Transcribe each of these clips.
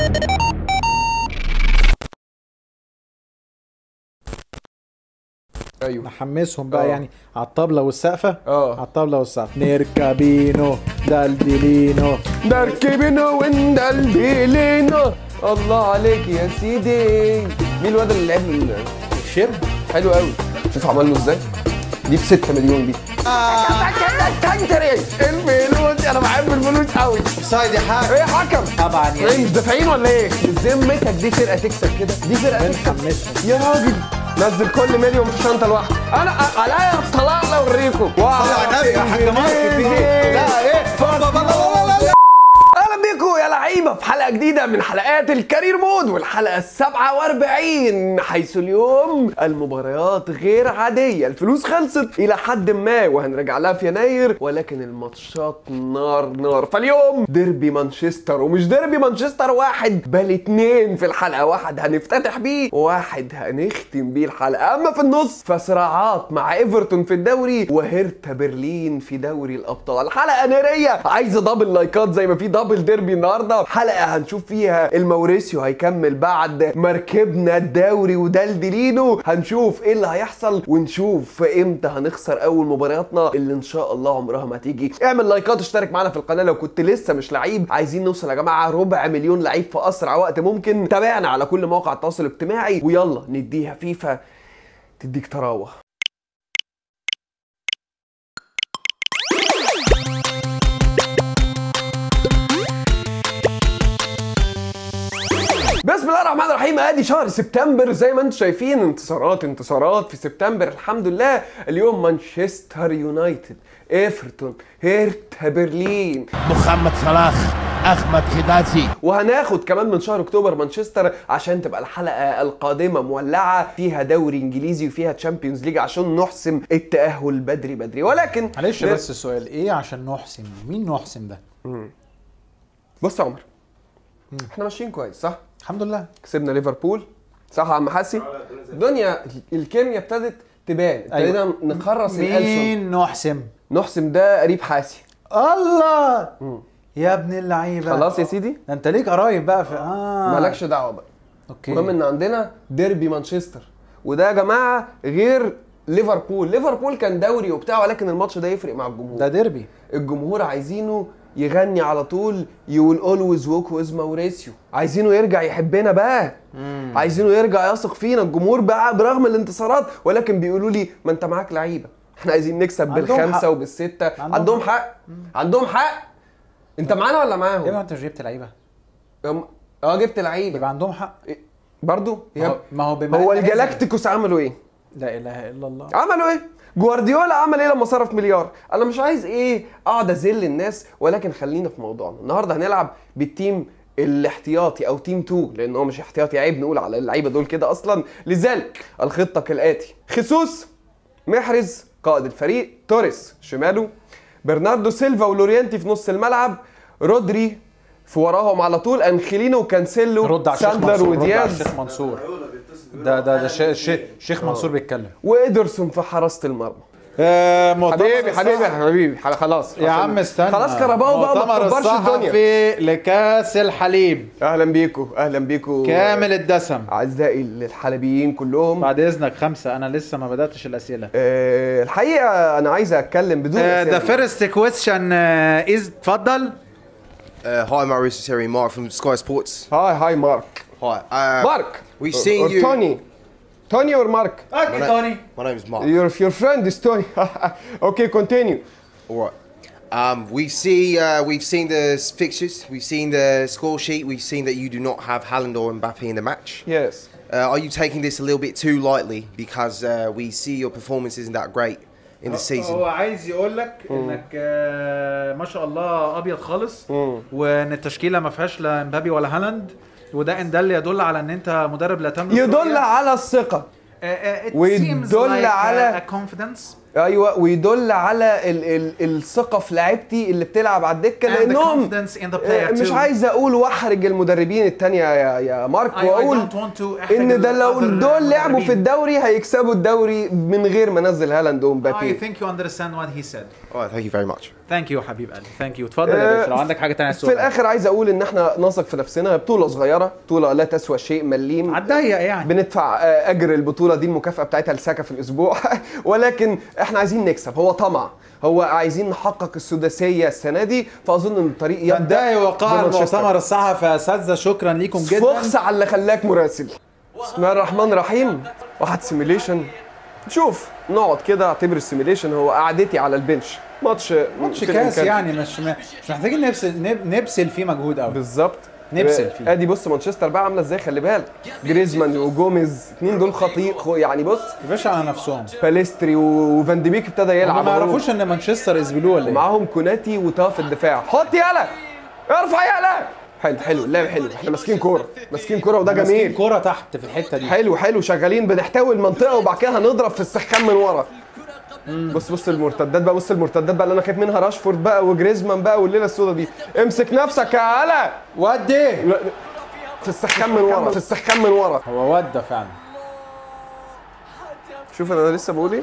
ايوه نحمسهم بقى آه. يعني على الطبلة والسقفة اه على الطبلة والسقف نركبينو دلدلينو نركبينو وندلدلينو الله عليك يا سيدي مين الواد اللي لعب له شب حلو قوي شوف عمل له ازاي دي ب 6 مليون دي الفلوس انا بحب الفلوس قوي سايد يا حاج ايه يا حكم طبعا ايه يعني مش دافعين ولا ايه؟ ذمتك دي فرقه تكسب كده دي فرقه تكسب بنحمسهم يا راجل نزل كل مليون في شنطه لوحده انا عليا الطلاق لو اوريكم صلي على النبي يا حاج مارك في ايه؟ لا ايه اهلا بيكم يا لعيبه في حلقه جديده من حلقات الكارير مود والحلقه السابعة واربعين حيث اليوم المباريات غير عاديه الفلوس خلصت الى حد ما وهنرجع لها في يناير ولكن الماتشات نار نار فاليوم ديربي مانشستر ومش ديربي مانشستر واحد بل اتنين في الحلقه واحد هنفتتح بيه وواحد هنختم بيه الحلقه اما في النص فصراعات مع ايفرتون في الدوري وهيرتا برلين في دوري الابطال حلقه ناريه عايزه دبل لايكات زي ما في دبل ديربي النهارده حلقه هنشوف فيها الموريسيو هيكمل بعد مركبنا الدوري ودلدلينو هنشوف ايه اللي هيحصل ونشوف امتى هنخسر اول مبارياتنا اللي ان شاء الله عمرها ما تيجي اعمل لايكات اشترك معانا في القناه لو كنت لسه مش لعيب عايزين نوصل يا جماعه ربع مليون لعيب في اسرع وقت ممكن تابعنا على كل مواقع التواصل الاجتماعي ويلا نديها فيفا تديك تراوح بسم الله الرحمن الرحيم ادي شهر سبتمبر زي ما انتم شايفين انتصارات انتصارات في سبتمبر الحمد لله اليوم مانشستر يونايتد ايفرتون هيرتا برلين محمد صلاح احمد حجازي وهناخد كمان من شهر اكتوبر مانشستر عشان تبقى الحلقه القادمه مولعه فيها دوري انجليزي وفيها تشامبيونز ليج عشان نحسم التاهل بدري بدري ولكن معلش بس السؤال ايه عشان نحسن مين نحسن ده بص يا عمر احنا ماشيين كويس صح الحمد لله كسبنا ليفربول صح يا عم حسي الدنيا الكيمياء ابتدت تبان ابتدينا أيوة. نخرص الالسن مين نحسم نحسم ده قريب حاسي الله يا ابن اللعيبه خلاص يا سيدي ده انت ليك قرايب بقى في اه مالكش دعوه بقى اوكي المهم ان عندنا ديربي مانشستر وده يا جماعه غير ليفربول ليفربول كان دوري وبتاع ولكن الماتش ده يفرق مع الجمهور ده ديربي الجمهور عايزينه يغني على طول يو will always walk with موريسيو عايزينه يرجع يحبنا بقى عايزينه يرجع يثق فينا الجمهور بقى برغم الانتصارات ولكن بيقولوا لي ما انت معاك لعيبه احنا عايزين نكسب عندهم بالخمسه حق. وبالسته عندهم عندهم حق عندهم حق انت معانا ولا يا ابني معاهم انت مش جبت لعيبه هم- اه جبت لعيبه يبقى عندهم حق برضو ما هو- ما هو بما هو إن هذا- الجلاكتيكوس عملوا ايه لا اله الا الله عملوا ايه جوارديولا عمل ايه لما صرف مليار انا مش عايز ايه اقعد اذل الناس ولكن خلينا في موضوعنا النهارده هنلعب بالتيم الاحتياطي او تيم 2 لان هو مش احتياطي عيب نقول على اللعيبه دول كده اصلا لذلك الخطه كالاتي خصوص محرز قائد الفريق توريس شماله برناردو سيلفا ولورينتي في نص الملعب رودري في وراهم على طول انخيلينو وكانسيلو رد على الشيخ ساندلر منصور رد على ودياز الشيخ منصور ده ده ده شي- شي- الشيخ منصور بيتكلم وإيدرسون في حراسه المرمى مؤتمر حبيبي الصحفي- حبيبي حبيبي ح- خلاص يا عم استنى خلاص كهرباء بقى ما مؤتمر تكبرش الدنيا الصحفي لكاس الحليب اهلا بيكو اهلا بيكو كامل الدسم اعزائي الحلبيين كلهم بعد اذنك خمسه انا لسه ما بداتش الاسئله آه الحقيقه انا عايز اتكلم بدون ذا أسامي. فيرست كويستشن از اتفضل Uh, hi, Maurice Terry, Mark from Sky Sports. هاي هاي مارك Hi. Uh, مارك We've seen you. توني توني اور مارك اوكي توني My name's Mark. your your friend is Tony okay continue All right. Um, we see. Uh, we've seen the s- fixtures. We've seen the score sheet. We've seen that you do not have Haaland or Mbappe in the match. yes Uh, are you taking this a little bit too lightly because uh, we see your performance isn't that great in the season? هو عايز يقول لك انك آه، ما شاء الله ابيض خالص وان التشكيله ما فيهاش لا مبابي ولا هالاند وده ان دل يدل على ان انت مدرب لا تملك يدل رؤية. على الثقه آه، آه، it ويدل seems like على- a confidence ايوه ويدل على ال ال الثقه في لعيبتي اللي بتلعب على الدكه and the لانهم confidence in the آه، player مش too. عايز اقول واحرج المدربين التانية يا يا مارك I- I واقول don't want to أحرج ان ده لو ال- other دول لعبوا في مدربين. الدوري هيكسبوا الدوري من غير ما نزل هالاند I ومبابي think you understand what he said All right, thank you very much. ثانك يو حبيب قلبي ثانك يو اتفضل يا باشا لو عندك حاجه ثانيه في الاخر عايز اقول ان احنا نثق في نفسنا بطوله صغيره بطوله لا تسوى شيء مليم على الضيق يعني بندفع آه، اجر البطوله دي المكافاه بتاعتها لساكا في الاسبوع ولكن احنا عايزين نكسب هو طمع هو عايزين نحقق السداسيه السنه دي فاظن ان الطريق يبدا تنتهي وقاع بمانشستر. المؤتمر الصحفي يا اساتذه شكرا ليكم جدا فخس على اللي خلاك مراسل بسم الله الرحمن الرحيم واحد سيميليشن شوف نقعد كده اعتبر السيميليشن هو قعدتي على البنش ماتش ماتش في كاس الإمكان. يعني مش مش محتاجين نبذل نب- نبذل فيه مجهود قوي بالظبط نبسل فيه. ادي بص مانشستر بقى عامله ازاي خلي بالك جريزمان وجوميز اتنين دول خطير خو- يعني بص يا باشا على نفسهم باليستري وفان دي بيك ابتدى يلعب هم ما أهو. يعرفوش ان مانشستر يزبلوه ولا ايه معاهم كوناتي وطه في الدفاع حط يالا ارفع يالا حلو حلو اللعب حلو احنا ماسكين كوره ماسكين كوره وده ماسكين جميل كوره تحت في الحته دي حلو حلو شغالين بنحتوي المنطقه وبعد كده هنضرب في السخان من ورا بص بص المرتدات بقى بص المرتدات بقى اللي انا خايف منها راشفورد بقى وجريزمان بقى والليله السوداء دي امسك نفسك يا هلا ودي لا، في السخان من ورا في السخان من ورا هو ودى فعلا شوف انا لسه بقول ايه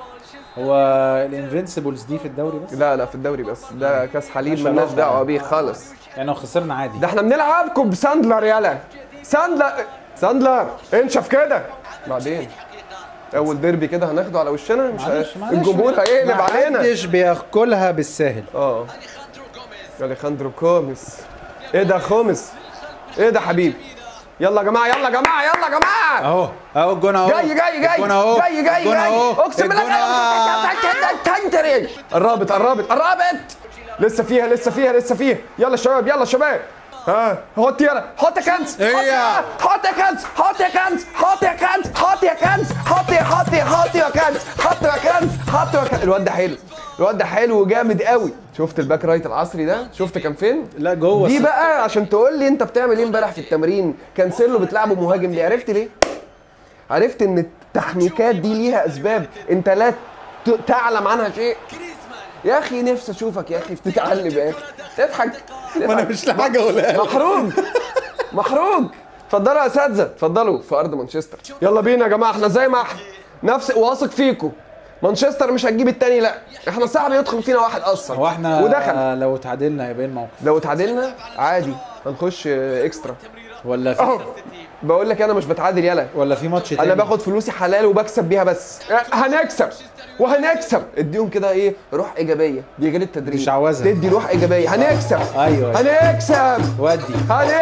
هو الانفنسبلز دي في الدوري بس لا لا في الدوري بس ده كاس حليب ما شاء مالناش الله. دعوه بيه خالص يعني لو خسرنا عادي ده احنا بنلعبكم بساندلر يالا ساندلر ساندلر انشف كده بعدين اول ديربي كده هناخده على وشنا مش معلش معلش الجمهور هيقلب علينا محدش بياكلها بالساهل اه اليخاندرو كوميس ايه ده خومس ايه ده حبيبي يلا يا جماعه يلا يا جماعه يلا يا جماعه اهو اهو الجون اهو جاي جاي جاي الجون اهو جاي جاي الجون جاي اهو اقسم بالله الجون أهو. تنتري قربت قربت قربت لسه فيها لسه فيها لسه فيها يلا شباب يلا شباب ها حط يلا حط يا كنز إيه يا؟ حط يا كنز حط يا كنز حط يا كنز حط يا كنز حط يا حط يا حط يا كنز حط يا كنز حط يا كنز الواد ده حلو الواد ده حلو وجامد قوي شفت الباك رايت العصري ده شفت كان فين لا جوه دي الست- بقى عشان تقول لي انت بتعمل ايه امبارح في التمرين كانسيلو بتلعبه مهاجم ليه عرفت ليه عرفت ان التحنيكات دي ليها اسباب انت لا ت- تعلم عنها شيء يا اخي نفسي اشوفك يا اخي بتتعلم يا اخي تضحك ما انا مش لحاجه اقولها لك. محروق محروق اتفضلوا يا اساتذه اتفضلوا في ارض مانشستر يلا بينا يا جماعه احنا زي ما احنا نفس واثق فيكم مانشستر مش هتجيب التاني لا احنا صعب يدخل فينا واحد اصلا هو احنا ودخل لو تعادلنا هيبقى إيه الموقف لو اتعادلنا عادي هنخش اه، اكسترا ولا في اهو بقول لك انا مش بتعادل يلا ولا في ماتش تاني انا باخد فلوسي حلال وبكسب بيها بس هنكسب وهنكسب اديهم كده ايه روح ايجابيه دي غير التدريب مش عاوزها. تدي روح ايجابيه هنكسب أيوة. هنكسب ودي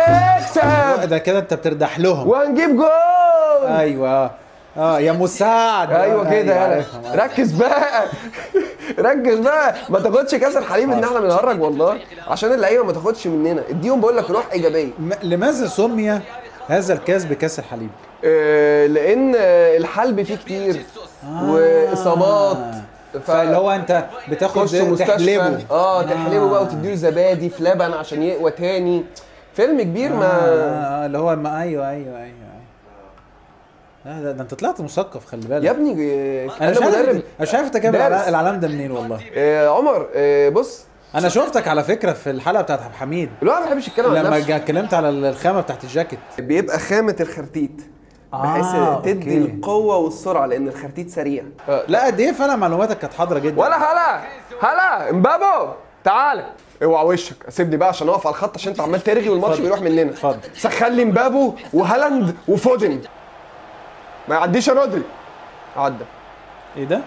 هنكسب ده كده انت بتردح لهم وهنجيب جول ايوه اه يا مساعد ايوه كده يلا عارفها، عارفها. ركز بقى ركز بقى ما تاخدش كاس الحليب ان احنا بنهرج والله عشان اللعيبه ما تاخدش مننا اديهم بقول لك روح ايجابيه م- لماذا سمي هذا الكاس بكاس الحليب؟ آه، لان آه، الحلب فيه كتير واصابات ف- فاللي هو انت بتاخد تخش مستشفى تحلبه اه تحلبه بقى وتديله زبادي في لبن عشان يقوى تاني فيلم كبير ما آه اللي هو ما ايوه ايوه ايوه ايوه لا ده, ده انت طلعت مثقف خلي بالك يا ابني آه، انا مش انا عارف مدرب انا مش عارف انت جايب دارس. العلا- العلام ده منين والله آه، عمر آه، بص انا شفتك على فكره في الحلقه بتاعت عبد الحميد الواحد ما بيحبش يتكلم عن لما نفسه جا- اتكلمت على الخامه بتاعت الجاكيت بيبقى خامة الخرتيت بحيث آه، تدي أوكي. القوة والسرعة لأن الخرتيت سريع لا قد ايه فعلا معلوماتك كانت حاضره جدا ولا هلا هلا امبابو تعالى اوعى وشك سيبني بقى عشان اقف على الخط عشان انت عمال ترغي والماتش اتفضل. بيروح مننا اتفضل. سخن لي امبابو وهالاند وفودن ما يعديش يا رودري عدى ايه ده؟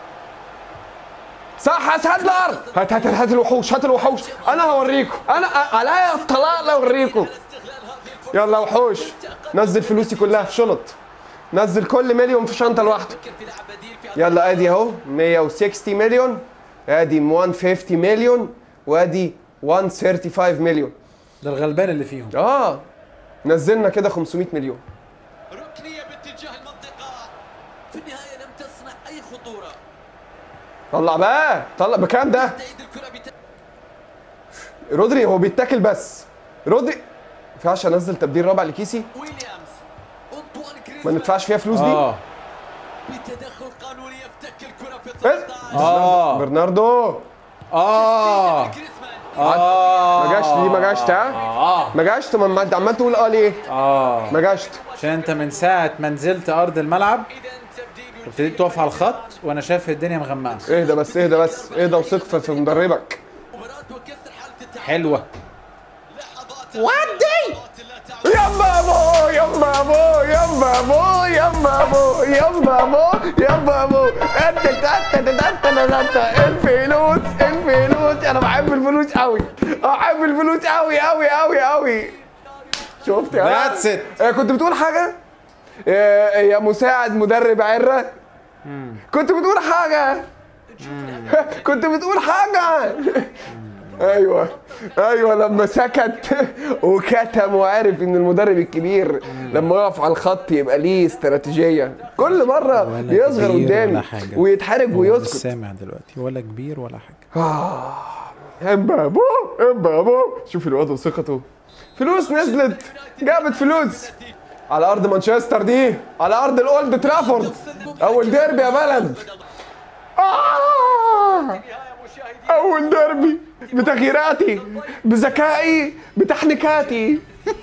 صح هات هات الارض هات هات هات الوحوش هات الوحوش انا هوريكم انا عليا الطلاق لا اوريكم يلا وحوش نزل فلوسي كلها في شنط نزل كل مليون في شنطه لوحده يلا ادي اهو 160 مليون ادي 150 مليون وادي 135 مليون ده الغلبان اللي فيهم اه نزلنا كده 500 مليون ركنية باتجاه المنطقة في النهاية لم تصنع أي خطورة طلع بقى طلع بكام ده تعيد الكرة بت... رودري هو بيتاكل بس رودري ما ينفعش انزل تبديل رابع لكيسي ويليامز أنطوان ما كريزمان ندفعش فيها فلوس دي اه بتدخل قانوني يفتك الكرة في إيه؟ 18 اه برناردو كريزمان اه اه ما جاش ليه ما جاش تا اه ما جاش طب ما انت عمال تقول اه ليه اه ما جاش عشان انت من ساعه ما نزلت ارض الملعب إذا تبديل ابتديت تقف على الخط وانا شايف الدنيا مغمقه اهدى بس اهدى بس اهدى وثق في- في مدربك مباراة وكسر حالة التعادل حلوه لحظات ودي لا تعود يما ابو يما ابو يما ابو يما ابو يما ابو يما ابو انت انت انت انت انت الفلوس الفلوس انا بحب الفلوس قوي احب الفلوس قوي قوي قوي قوي شفت يا That's it. آه، كنت بتقول حاجه يا يا مساعد مدرب عره كنت بتقول حاجه كنت بتقول حاجه ايوه ايوه لما سكت وكتم وعرف ان المدرب الكبير لما يقف على الخط يبقى ليه استراتيجيه كل مره ولا بيصغر كبير قدامي ولا حاجة. ويتحرج ويسكت سامع دلوقتي ولا كبير ولا حاجه امبابو امبابو شوف الواد وثقته فلوس نزلت جابت فلوس على ارض مانشستر دي على ارض الاولد ترافورد اول ديربي يا بلد آه! اول ديربي بتغييراتي بذكائي بتحنيكاتي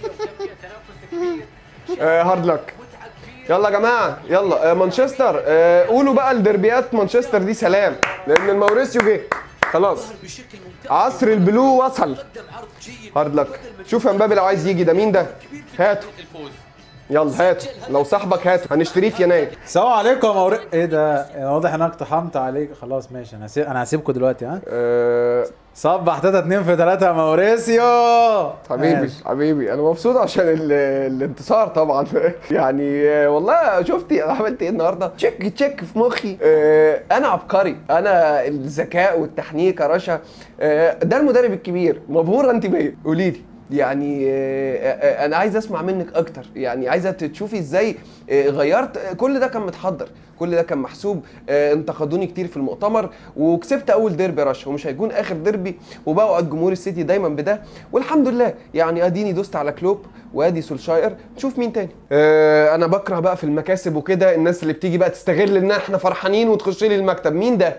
آه هارد لك يلا يا جماعه يلا آه مانشستر آه قولوا بقى الدربيات مانشستر دي سلام لان الموريسيو جه خلاص بشكل ممتاز عصر البلو وصل قدم عرض جيد هارد لك شوف يا مبابي لو عايز يجي ده مين ده هاته الفوز يلا هاته لو صاحبك هاته هنشتريه في يناير السلام عليكم يا موري ايه ده أنا واضح ان انا اقتحمت عليك خلاص ماشي انا هسيب انا هسيبكم دلوقتي ها آه صبح تلاتة اتنين في تلاتة يا موريسيو حبيبي ماشي. حبيبي انا مبسوط عشان ال- الانتصار طبعا يعني آه، والله شفتي انا عملت ايه النهارده تشيك تشيك في مخي آه، انا عبقري انا الذكاء والتحنيك يا رشا آه، ده المدرب الكبير مبهوره انت بيا قولي لي يعني آه، آه، انا عايز اسمع منك اكتر يعني عايزه تشوفي ازاي آه، غيرت آه، كل ده كان متحضر كل ده كان محسوب آه، انتقدوني كتير في المؤتمر وكسبت اول ديربي يا رشا ومش هيكون اخر ديربي وبوعد جمهور السيتي دايما بده والحمد لله يعني اديني دوست على كلوب وادي سولشاير نشوف مين تاني آه انا بكره بقى في المكاسب وكده الناس اللي بتيجي بقى تستغل ان احنا فرحانين وتخش لي المكتب مين ده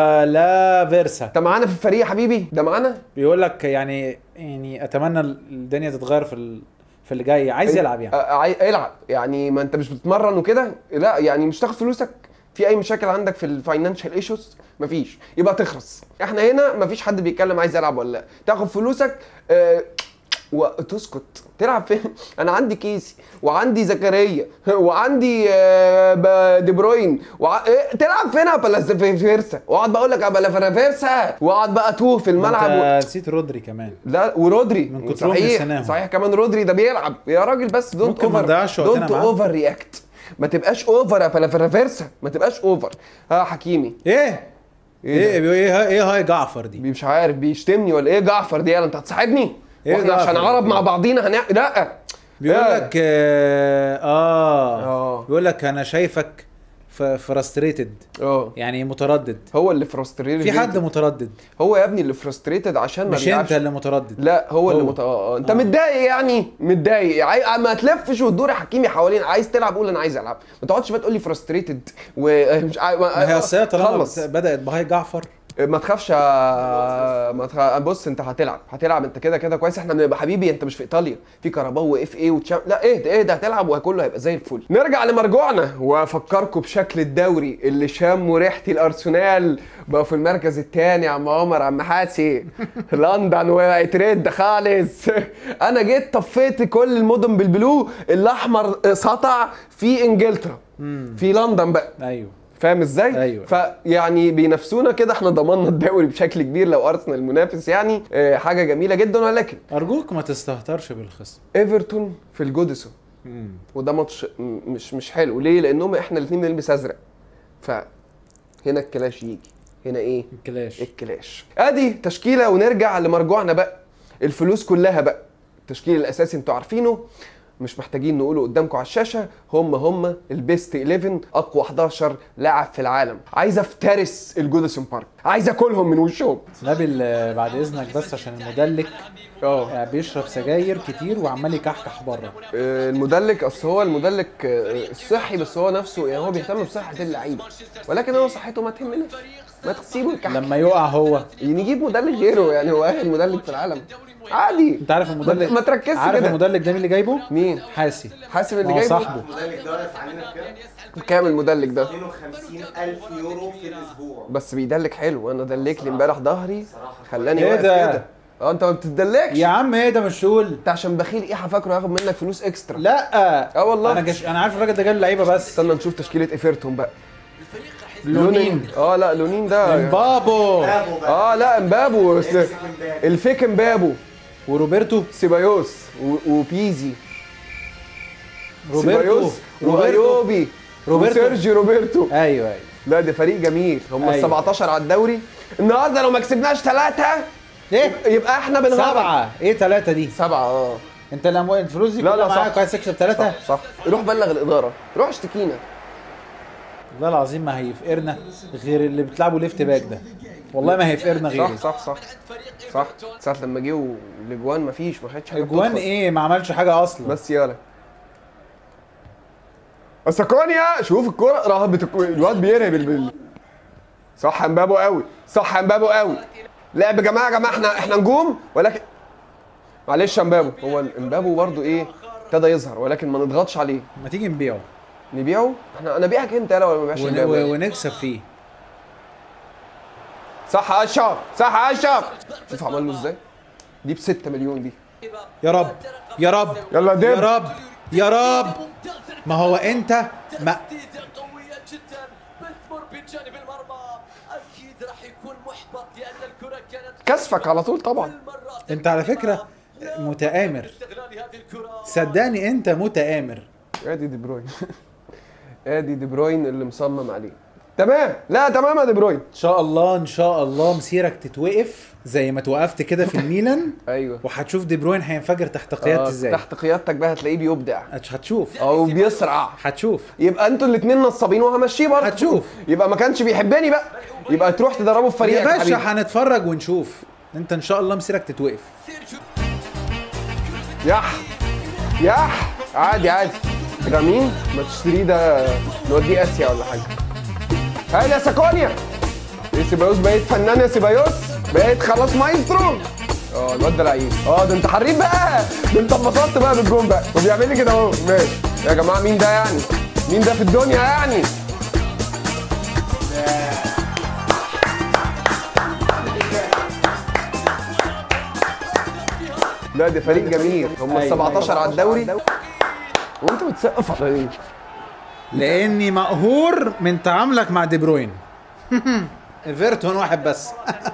بلا فيرسا انت معانا في الفريق يا حبيبي ده معانا بيقول لك يعني يعني اتمنى الدنيا تتغير في ال... في اللي جاي عايز يلعب يعني آه، عاي- العب يعني ما انت مش بتتمرن وكده لا يعني مش تاخد فلوسك في اي مشاكل عندك في الفاينانشال ايشوز مفيش يبقى تخرس احنا هنا مفيش حد بيتكلم عايز يلعب ولا لا تاخد فلوسك آه، وتسكت تلعب فين انا عندي كيسي وعندي زكريا وعندي آه، ب- دي بروين وع... إيه؟ تلعب فين يا بلافيرسا واقعد بقول لك يا بلافيرسا واقعد بقى توه في الملعب و... انت نسيت رودري كمان لا ورودري من كترهم صحيح نسيناهم. صحيح كمان رودري ده بيلعب يا راجل بس دونت ممكن ما اوفر نضيعش وقتنا دونت معاه. اوفر رياكت ما تبقاش اوفر يا بلافيرسا ما تبقاش اوفر ها حكيمي ايه ايه ايه ده؟ ايه ايه, إيه هاي جعفر دي مش عارف بيشتمني ولا ايه جعفر دي يلا انت هتصاحبني إيه واحنا عشان جعفر؟ عرب مع بعضينا هنع... لا بيقول إيه؟ لك اه, آه. آه. بيقول لك انا شايفك فرستريتد اه يعني متردد هو اللي فرستريتد في حد متردد هو يا ابني اللي فرستريتد عشان ما مش بيلعبش انت اللي متردد لا هو, اللي هو. مت... آه، آه. انت متضايق يعني متضايق عاي... ما تلفش وتدور يا حكيمي حوالين عايز تلعب قول انا عايز العب ما تقعدش بقى تقول لي فرستريتد ومش عاي... ما هي اصل هي طالما خلص بت- بدات بهاي جعفر ما تخافش يا- ما تخ... بص انت هتلعب هتلعب انت كده كده كويس احنا بنبقى حبيبي انت مش في ايطاليا في كهرباء واف ايه وتشام لا ايه ده ايه ده هتلعب وكله هيبقى زي الفل نرجع لمرجوعنا وافكركم بشكل الدوري اللي شم ريحه الارسنال بقى في المركز الثاني يا عم عمر عم حاسي لندن وقعت ريد خالص انا جيت طفيت كل المدن بالبلو الاحمر سطع في انجلترا في لندن بقى ايوه فاهم ازاي؟ أيوة. فيعني بينافسونا كده احنا ضمننا الدوري بشكل كبير لو ارسنال منافس يعني اه حاجه جميله جدا ولكن ارجوك ما تستهترش بالخصم ايفرتون في الجوديسون وده ماتش م- مش مش حلو ليه؟ لانهم احنا الاثنين بنلبس ازرق ف هنا الكلاش يجي هنا ايه؟ كلاش الكلاش ادي تشكيله ونرجع لمرجوعنا بقى الفلوس كلها بقى التشكيل الاساسي انتوا عارفينه مش محتاجين نقوله قدامكم على الشاشه هم هم البيست 11 اقوى 11 لاعب في العالم عايز افترس الجودسون بارك عايز اكلهم من وشهم نبيل آه، بعد اذنك بس عشان المدلك اه آه، بيشرب سجاير كتير وعمال يكحكح بره آه، المدلك اصل هو المدلك آه، الصحي بس هو نفسه يعني هو بيهتم بصحه اللعيبه ولكن هو صحته ما تهمناش ما تسيبه يكحك لما يقع هو نجيب مدلك غيره يعني هو اخر مدلك في العالم عادي انت عارف المدلك ما تركزش عارف كده. المدلك ده مين اللي جايبه؟ مين حاسي حاسب اللي ما هو جايبه صاحبه كام المدلك ده 52 ألف يورو في الأسبوع بس بيدلك حلو انا دلك لي امبارح ظهري خلاني إيه واقف ده؟ كده اه انت ما بتدلكش يا عم ايه ده مش شغل انت عشان بخيل ايه فاكره هاخد منك فلوس اكسترا لا اه والله. انا جش... انا عارف الراجل ده جاي اللعيبه بس استنى نشوف تشكيله ايفرتون بقى لونين اه لا لونين ده امبابو أبو بقى اه لا امبابو أصل امسك امبابي. الفيك امبابو وروبرتو سيبايوس و- وبيزي روبرتو سيبايوس روبرتو وايوبي روبرتو. وسيرجي روبرتو ايوه ايوه لا ده فريق جميل هم ال أيوة. 17 على الدوري النهارده لو ما كسبناش ثلاثه ايه يبقى احنا بنهرب سبعه ايه ثلاثه دي سبعه اه انت الاموال الفلوس دي لا، كلها لا، صح. معاك عايز تكسب ثلاثه صح روح بلغ الاداره روح اشتكينا والله العظيم ما هيفقرنا غير اللي بتلعبوا ليفت باك ده والله ما هيفقرنا صح غيري صح صح صح ساعة لما جه الاجوان مفيش ما خدش حاجه اجوان بتدخل. ايه ما عملش حاجه اصلا بس يالا اساكونيا شوف الكرة رهبت الكرة الواد بيرهب البل صح امبابو قوي صح امبابو قوي لعب يا جماعه يا جماعه احنا احنا نجوم ولكن معلش يا امبابو هو امبابو برضو ايه ابتدى يظهر ولكن ما نضغطش عليه ما تيجي نبيعه نبيعه احنا انا ابيعك انت يلا ولا ما ابيعش ون... امبابو و- ونكسب فيه صح يا اشرف صح يا اشرف شوف عمل له ازاي دي ب 6 مليون دي يا رب يا رب يلا يا دب رب يا رب ما هو انت ما تسديده قويه جدا بتمر بجانب المرمى اكيد راح يكون محبط لان الكره كانت كسفك على طول طبعا المرات انت على فكره متآمر استغلال هذه الكره صدقني انت متآمر ادي دي بروين ادي دي بروين اللي مصمم عليه تمام لا تمام يا دي بروين ان شاء الله ان شاء الله مسيرك تتوقف زي ما توقفت كده في الميلان ايوه وهتشوف دي بروين هينفجر تحت قيادتي آه، ازاي تحت قيادتك بقى هتلاقيه بيبدع هتش- هتشوف او بيسرع هتشوف يبقى انتوا الاثنين نصابين وهمشيه برضه هتشوف. يبقى ما كانش بيحبني بقى يبقى تروح تدربه في فريقك يا يا باشا حبيبي هنتفرج ونشوف انت ان شاء الله مسيرك تتوقف يح يح عادي عادي ده مين ما تشتريه ده نوديه اسيا ولا حاجه هاي يا ساكونيا ايه سيبايوس بقيت فنان يا سيبايوس بقيت خلاص مايسترو اه الواد ده لعيب اه ده انت حريف بقى ده انت انبسطت بقى بالجون بقى وبيعمل لي كده اهو ماشي يا جماعه مين ده يعني مين ده في الدنيا يعني لا ده فريق جميل هم ال 17 على الدوري وانت بتسقف على ايه؟ لاني مقهور من تعاملك مع دي بروين ايفرتون واحد بس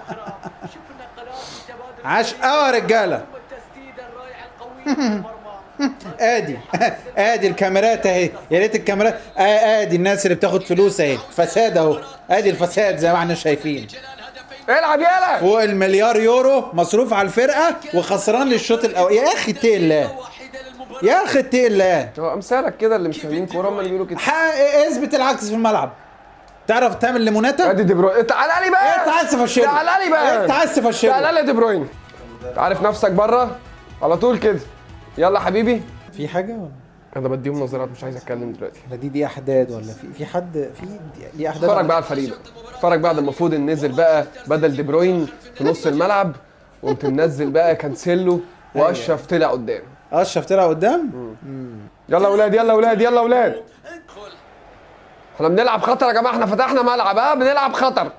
عاش قوي يا رجاله التسديده الرائعه القويه في المرمى ادي ادي الكاميرات اهي يا ريت الكاميرات آه، ادي الناس اللي بتاخد فلوس اهي فساد اهو ادي الفساد زي ما احنا شايفين العب يلا فوق المليار يورو مصروف على الفرقه وخسران للشوط الاول يا اخي اتقي الله واحده للمباراه يا اخي اتقي الله هو امثالك كده اللي مش فاهمين كوره هم اللي بيقولوا كده حقق- اثبت العكس في الملعب تعرف تعمل ليموناتا ادي دي بروين تعالى لي بقى انت عايز تفشله تعالى لي بقى انت عايز تعالى تفشله لي يا دي بروين عارف نفسك بره على طول كده يلا حبيبي في حاجه ولا انا بديهم نظرات مش عايز اتكلم دلوقتي ولا دي دي احداد ولا في في حد في دي- دي احداد اتفرج ولا- بقى على الفريق بقى اتفرج بقى ده المفروض ان نزل بقى بدل دي بروين في نص الملعب وقمت منزل بقى كانسيلو واشرف طلع قدام اشرف طلع قدام يلا يا اولاد يلا يا اولاد يلا يا اولاد احنا بنلعب خطر يا جماعه احنا فتحنا ملعب اه بنلعب خطر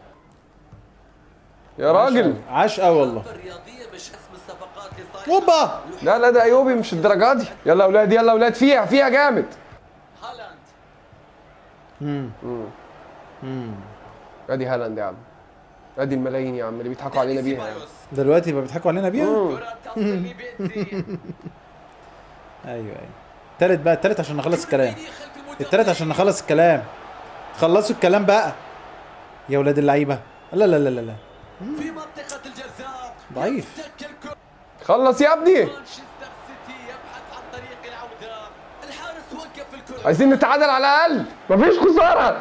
يا راجل عاش قوي والله الرياضيه مش اسم الصفقات لصالح اوبا لا لا ده ايوبي مش الدرجه دي يلا يا اولاد يلا يا اولاد فيها فيها جامد هالاند ادي هالاند يا عم ادي الملايين يا عم اللي بيضحكوا علينا بيها يعني. دلوقتي بقى بيضحكوا علينا بيها كره تصل لبيتزي ايوه ايوه التالت بقى التالت عشان نخلص الكلام خلف المدافع. التالت عشان نخلص الكلام خلصوا الكلام بقى يا ولاد اللعيبه لا لا لا لا لا في منطقه الجزاء ضعيف تك الكره خلص يا ابني مانشستر سيتي يبحث عن طريق العوده الحارس وقف الكره عايزين نتعادل على الاقل مفيش خساره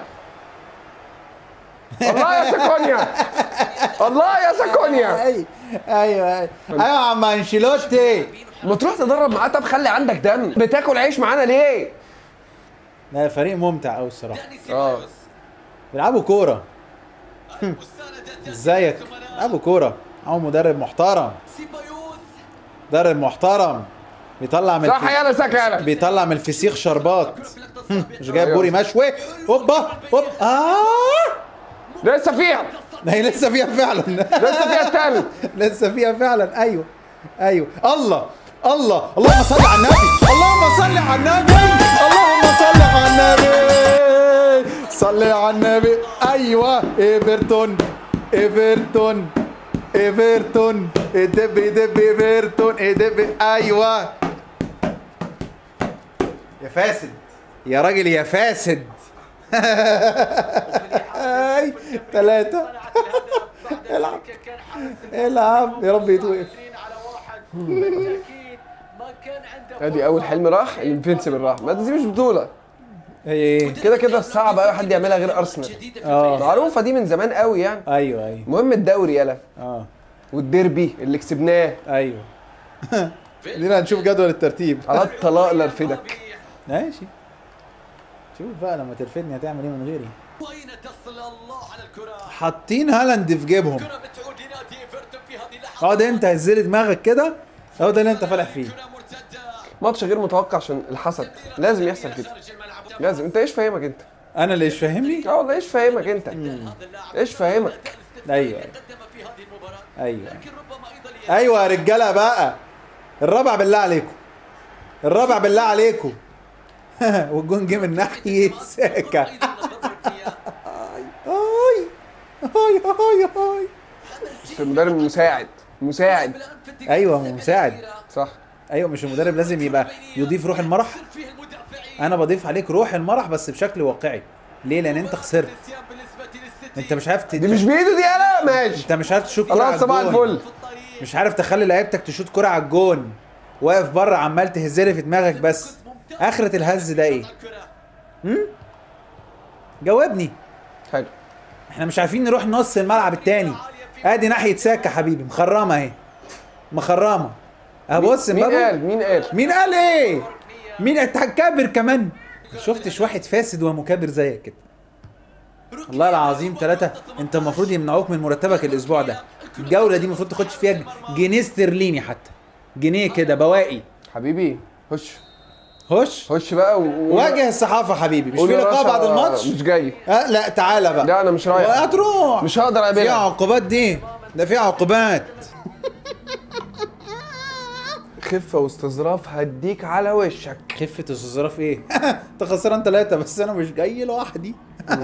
الله يا ساكونيا الله يا ساكونيا ايوه ايوه ايوه ايوه يا عم انشيلوتي ما تروح تدرب معاه طب خلي عندك دم بتاكل عيش معانا ليه لا فريق ممتع قوي الصراحه داني اه سيبايوس بيلعبوا كوره مساندة ازيك بيلعبوا كوره معاهم مدرب محترم سيبايوس مدرب محترم بيطلع من صح الف- يلا ساكا يلا بيطلع من الفسيخ شربات مش جايب أيوة. بوري مشوي هوبا هوب اه لسه فيها ده هي لسه فيها فعلا لسه فيها التالت لسه فيها فعلا ايوه ايوه الله الله اللهم صل على النبي اللهم صل على النبي اللهم صل على النبي صل على النبي ايوه ايفرتون ايفرتون ايفرتون ادب ادب ايفرتون ادب ايوه يا فاسد يا راجل يا فاسد اي ثلاثة العب العب يا رب يتوقف على واحد بالتاكيد ما كان عنده ادي اول حلم راح الانفنسبل راح ما دي مش بطوله هي ايه كده كده صعب قوي حد يعملها غير ارسنال جديده في اه معروفه دي من زمان قوي يعني ايوه ايوه المهم الدوري يلا اه والديربي اللي كسبناه ايوه خلينا نشوف جدول الترتيب على الطلاق لرفدك ماشي شوف بقى لما ترفدني هتعمل ايه من غيري وين تصل الله على الكره حاطين هالاند في جيبهم كره بتعود لنادي ايفرتون في هذه اللحظه اقعد انت هزلي دماغك كده هو ده اللي انت فالح فيه كره مرتده ماتش غير متوقع عشان الحسد لازم يحصل كده خارج الملعب لازم انت ايش فاهمك انت انا اللي مش فاهمني اه والله ايش فاهمك انت هذا اللاعب ايش فاهمك ايوه قدم في هذه المباراه ايوه لكن ربما ايضا لي- ايوه يا رجاله بقى الرابع بالله عليكم الرابع بالله عليكم والجون جه من ناحيه ساكا ايضا ضربة إياه. هاي هاي هاي هاي المدرب مساعد مساعد الآن في الدقيقة ايوه السابعة مساعد الأخيرة. صح ايوه مش المدرب لازم يبقى يضيف روح المرح فيه المدافعين انا بضيف عليك روح المرح بس بشكل واقعي ليه لان انت خسرت النسيان بالنسبة للسيتي. انت مش عارف تد... دي مش بايده دي يلا ماشي انت مش عارف تشوط كرة خلاص على صباح الجون. الفل في الطريق. مش عارف تخلي لعيبتك تشوط كرة على الجون واقف بره عمال تهزلي في دماغك بس اخرة الهز ده ايه الكرة. جاوبني حلو احنا مش عارفين نروح نص الملعب التاني ادي ناحية ساكا حبيبي مخرمة اهي مخرمة ابص مين مبابو. قال مين قال مين قال ايه مين انت هتكبر كمان شفتش واحد فاسد ومكابر زيك كده والله العظيم ثلاثة انت المفروض يمنعوك من مرتبك الاسبوع ده الجولة دي المفروض تاخدش فيها جنيه استرليني حتى جنيه كده بواقي حبيبي خش خش خش بقى و... واجه الصحافة حبيبي مش قول في يا لقاء رشا بعد الماتش مش جاي أه لا تعالى بقى لا انا مش رايح هتروح مش هقدر في اقابلها عقوبات دي ده في عقوبات خفه واستظراف هديك على وشك خفة استظراف ايه؟ انت خسران ثلاثة بس انا مش جاي لوحدي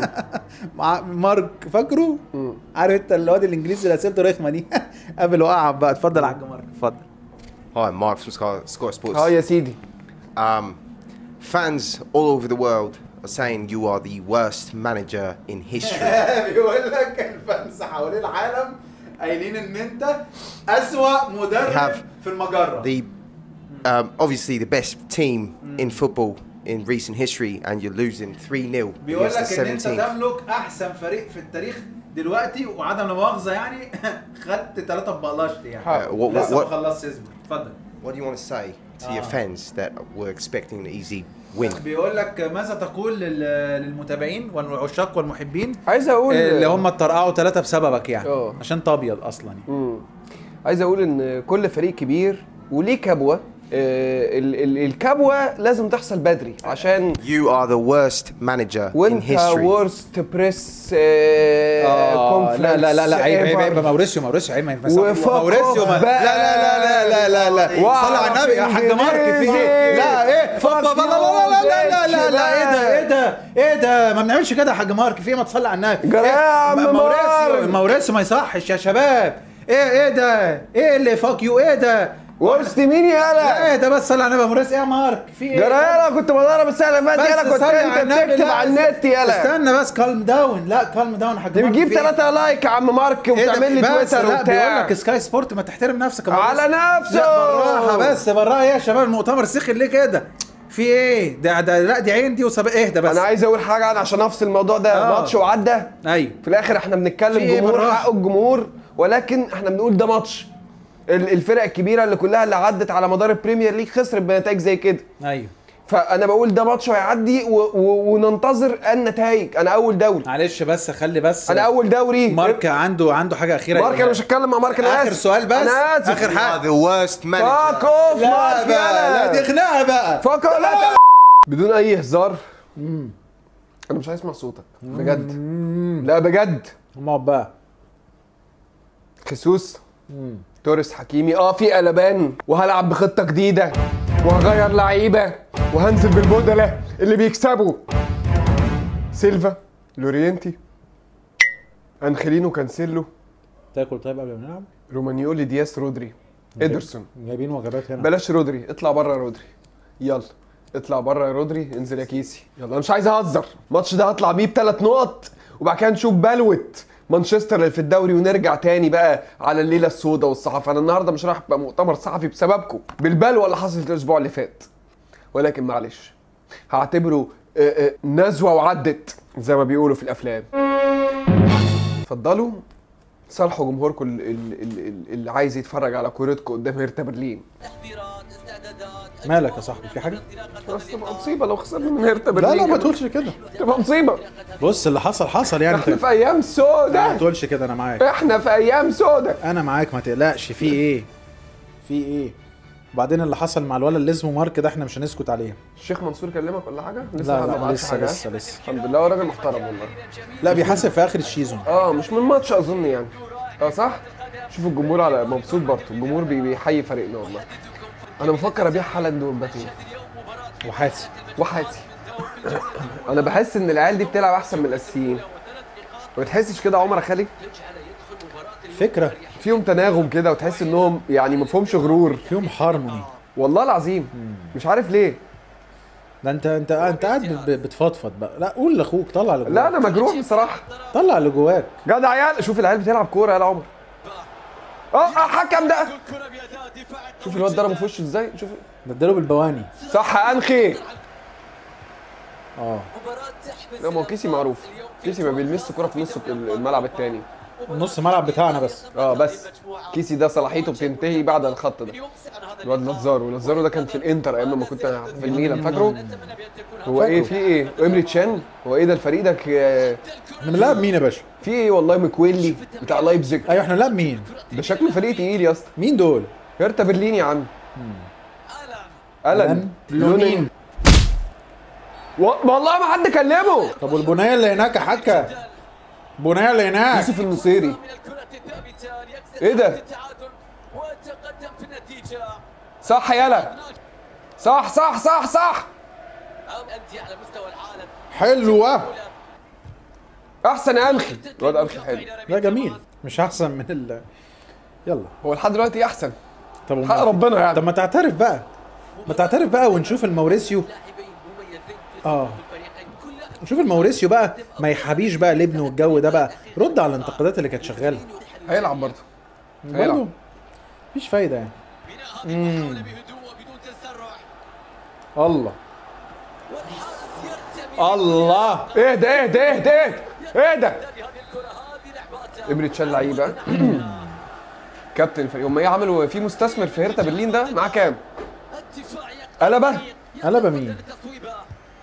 مع مارك فاكره؟ عارف انت الواد الانجليزي اللي اسئلته رخمة دي قبل وقع بقى اتفضل يا حاج مارك اتفضل Hi, Mark from Sky, Sky Sports. اه يا سيدي Um, fans all over the world are saying you are the worst manager in history. بيقول لك الفانس حوالين العالم قايلين ان انت اسوأ مدرب have في المجرة the um, obviously the best team in football in recent history, and you're losing 3 0 بيقول against the لك ان انت 17th. تملك احسن فريق في التاريخ دلوقتي وعدم لا مؤاخذه يعني خدت ثلاثه ببلاشت يعني ها. Uh, what, what, لسه ما what, خلصش اصبر اتفضل what do you want to say to your Ah. fans that were expecting an easy win? بيقول لك ماذا تقول لل- للمتابعين والعشاق والمحبين عايز اقول اللي هم اتطرقعوا ثلاثه بسببك يعني اه. عشان انت ابيض اصلا يعني مم. عايز اقول ان كل فريق كبير وليه كبوه آه، ال- ال- الكبوه لازم تحصل بدري عشان You are the worst manager in وانت history. ورست بريس اه لا لا لا لا عيب عيب عيب موريسيو موريسيو عيب ما ينفعش وفقط موريسيو ما لا بقى. لا لا لا لا لا لا واعرف صلى على النبي يا حاج مارك في ايه لا ايه فاك لا لا لا لا لا لا لا لا ايه ده يو ايه ده ايه ده ما بنعملش كده يا حاج مارك في ايه ما تصلي على النبي جرى يا إيه؟ عم م- موريسيو مارك. موريسيو ما يصحش يا شباب ايه ايه ده ايه اللي فاك يو ايه ده ورست مين لا يالا ايه ده بس صلي على النبي يا موريسيو ايه يا مارك في ايه جرى يالا كنت بدرب السنه اللي فاتت يالا كنت صلي على انت النبي. بتكتب لا، على النت يالا استنى بس كالم داون لا كالم داون يا حاج دي مارك بتجيب في إيه؟ ثلاثة لايك يا عم مارك إيه ده؟ وبتعمل لي بس تويتر لا بيقول وبتاع لك سكاي سبورت ما تحترم نفسك يا على مهندس. نفسه لا بالراحه بس بالراحه يا شباب المؤتمر سخن ليه كده في ايه ده ده لا دي عين دي وسب اهدى بس انا عايز اقول حاجه انا عشان افصل الموضوع ده آه. ماتش وعدى ايوه في الاخر احنا في بنتكلم إيه جمهور بالراحة؟ حق الجمهور ولكن احنا بنقول ده ماتش ال- الفرق الكبيره اللي كلها اللي عدت على مدار البريمير ليج خسرت بنتائج زي كده ايوه فانا بقول ده ماتش هيعدي و... و... وننتظر النتائج انا اول دوري معلش بس خلي بس انا اول دوري مارك عنده عنده حاجه اخيره مارك انا يقولها. مش هتكلم مع مارك انا آخر اسف سؤال بس. انا اسف آخر You are حاجة. the worst فاك manager. اوف لا مارك بقى لا فقط لا ت- بدون اي هزار انا مش عايز اسمع صوتك بجد لا بجد اقعد بقى خسوس توريس حكيمي اه في قلبان وهلعب بخطه جديده وهغير لعيبه وهنزل بالبودله اللي بيكسبوا سيلفا لورينتي انخيلينو كانسيلو تاكل طيب قبل ما نلعب رومانيولي دياس رودري ادرسون جايبين وجبات هنا بلاش رودري اطلع بره يا رودري يلا اطلع بره يا رودري انزل يا كيسي يلا انا مش عايز اهزر الماتش ده هطلع بيه بثلاث نقط وبعد كده نشوف بلوه مانشستر اللي في الدوري ونرجع تاني بقى على الليله السوداء والصحافه انا النهارده مش رايح ابقى مؤتمر صحفي بسببكم بالبلوه اللي حصلت الاسبوع اللي فات ولكن معلش هعتبره آه، آه، نزوه وعدت زي ما بيقولوا في الافلام اتفضلوا صالحوا جمهوركم ال- ال- ال- ال- اللي عايز يتفرج على كورتكم قدام هيرتا برلين تحضيرات استعدادات مالك يا صاحبي في حاجه بس تبقى مصيبه لو خسرنا من هيرتا لا برلين لا ما كمان. تقولش كده تبقى مصيبه بص اللي حصل حصل يعني احنا انت في ايام ما سودة تقولش كده انا معاك احنا في ايام سودة انا معاك ما تقلقش في ايه في ايه وبعدين اللي حصل مع الولد اللي اسمه مارك ده احنا مش هنسكت عليه الشيخ منصور كلمك ولا حاجه لا ما لا بعتش لسه حاجة. لسه لسه الحمد لله هو راجل محترم والله لا بيحاسب في اخر السيزون اه مش من ماتش اظن يعني اه صح شوفوا الجمهور على مبسوط برضه الجمهور بي- بيحيي فريقنا والله انا بفكر ابيع هالاند ومبابي وحاسب وحياتي انا بحس ان العيال دي بتلعب احسن من الاساسيين ما بتحسش كده يا عمر يا خالي فكره فيهم تناغم كده وتحس انهم يعني ما فيهمش غرور فيهم هارموني والله العظيم مش عارف ليه ده انت انت انت قاعد بت- بتفضفض بقى لا قول لاخوك طلع اللي لا جواك انا مجروح بصراحه طلع اللي جواك جدع عيال شوف العيال بتلعب كوره يا عمر اه اه حكم ده الكرة بيدها دفاع شوف الواد ضربه في وشه ازاي شوف نديله بالبواني صح يا انخي اه مباراة تحمل لا ما هو كيسي معروف كيسي ما بيلمسش كوره في نص الملعب التاني نص ملعب بتاعنا بس اه بس كيسي ده صلاحيته بتنتهي بعد الخط ده الواد لازارو لازارو ده كان في الانتر ايام ما كنت في الميلان فاكره هو ايه في ايه وامري تشان هو ايه ده الفريق ده ك- احنا بنلعب مين يا باشا في ايه والله مكويلي بتاع لايبزيج ايوه احنا بنلعب مين ده شكله فريق تقيل يا اسطى مين دول هيرتا برلين يا عم ألان الان لونين. لونين و- والله ما حد كلمه طب والبنيه اللي هناك يا حكه البنيه اللي هناك يوسف النصيري من الكرة الثابتة ليكسر إيه ده؟ التعادل وتقدم في النتيجة صح يلا صح صح صح صح أو أندية على مستوى العالم حلوه احسن يا انخي الواد انخي حلو لا جميل مش احسن من ال يلا هو لحد دلوقتي احسن طب وما- حق ربنا يعني طب ما تعترف بقى ما تعترف بقى ونشوف الموريسيو لاعبين مميزين في اه الفريقين كل نشوف الموريسيو بقى ما يحابيش بقى لابنه والجو ده بقى رد على الانتقادات اللي كانت شغاله هيلعب برضه برضه هيلعب مفيش فايده يعني بناء هذه المحاولة بهدوء وبدون تسرع الله والحارس يرتمي الله ايه ده ايه ده ايه ده ايه ده هذه الكرة هذه لعباته امري تشال لعيبه كابتن الفريق هم ايه عملوا في مستثمر في هيرتا برلين ده معاه كام؟ الدفاع يقتل قلبه قلبه مين التصويبة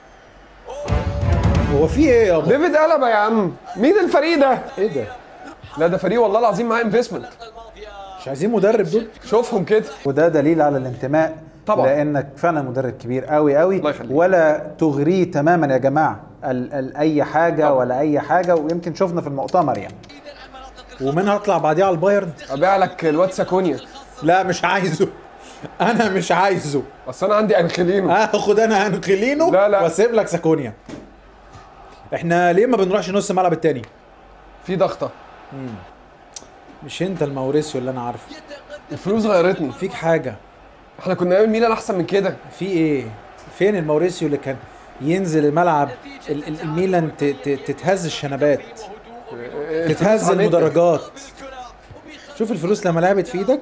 هو في ايه يابا ديفيد قلبه يا عم مين الفريق ده؟ ايه ده لا ده فريق والله العظيم معاه انفستمنت الماضية مش عايزين مدرب دول شوفهم كده وده دليل على الانتماء طبعا. لانك فعلا مدرب كبير قوي قوي الله يخليك. ولا تغريه تماما يا جماعه ال ال اي حاجه ولا اي حاجه ويمكن شفنا في المؤتمر يعني ومنها اطلع بعديها على البايرن ابيع لك الواد ساكونيا لا مش عايزه انا مش عايزه اصل انا عندي انخيلينو هاخد انا انخيلينو لا، لا. واسيب لك ساكونيا احنا ليه ما بنروحش نص الملعب التاني في ضغطه مش انت الموريسيو اللي انا عارفه الفلوس غيرتني فيك حاجه احنا كنا ايام ميلان احسن من كده في ايه فين الموريسيو اللي كان ينزل الملعب ال- ال- الميلان ت- ت- تتهز الشنبات تتهز عملت. المدرجات شوف الفلوس لما لعبت في ايدك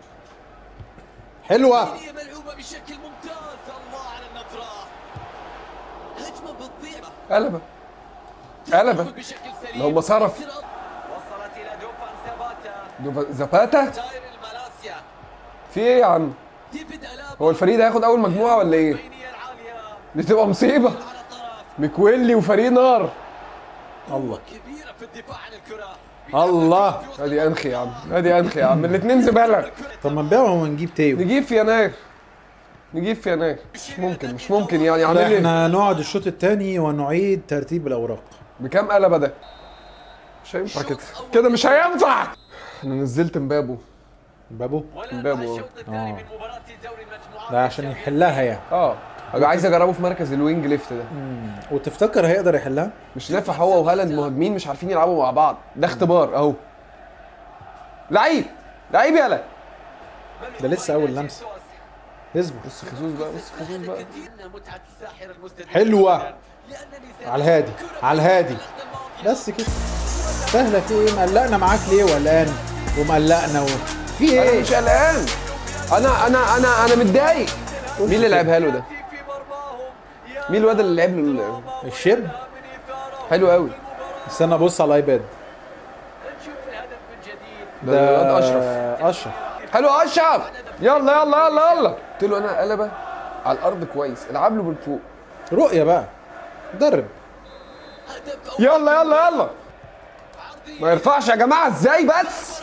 حلوه هي ملعوبة بشكل ممتاز الله على النظرة هجمة بتضيع قلبه قلبه بشكل سليم لو ما صرف وصلت إلى دوفان ساباتا دوفا- زاباتا تاير المالاسيا في ايه يا عم ديفيد ألابا هو الفريق ده هياخد اول مجموعه ولا ايه البينية العالية دي تبقى مصيبه على الطرف مكويلي وفريق نار الله كبيرة في الدفاع عن الكرة الله ادي انخي يا عم ادي انخي يا عم الاثنين زباله طب ما نبيعهم ونجيب تيو نجيب في يناير نجيب في يناير مش ممكن مش ممكن يعني لا عامل لي احنا نقعد الشوط الثاني ونعيد ترتيب الاوراق بكام قلبه ده مش هينفع كده كده مش هينفع انا نزلت مبابو بابو مبابو اه ده عشان يحلها يعني اه أبقى عايز اجربه في مركز الوينج ليفت ده وتفتكر هيقدر يحلها مش نافع هو وهالاند مهاجمين مش عارفين يلعبوا مع بعض ده اختبار اهو لعيب لعيب يالا ده لسه اول لمسه اصبر بص خيسوس بقى بص خيسوس بقى متعة الساحر المستدير حلوة. لأنني على الهادي على الهادي بس كده سهله في ايه مقلقنا معاك ليه وقلقان ومقلقنا و... في انا ايه مش قلقان انا انا انا انا متضايق مين اللي لعبها له ده في مرماهم يا مين الواد اللي لعب له ال- الشب من إثارة حلو قوي استنى ابص على الايباد نشوف الهدف من جديد ده الواد اشرف اشرف حلو اشرف يلا يلا يلا يلا قلت له انا قلبه على الارض كويس العب له من فوق رؤيه بقى درب هدف أول يلا يلا يلا عرضي ما يرفعش يا جماعه ازاي بس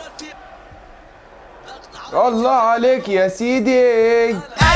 الله عليك يا سيدي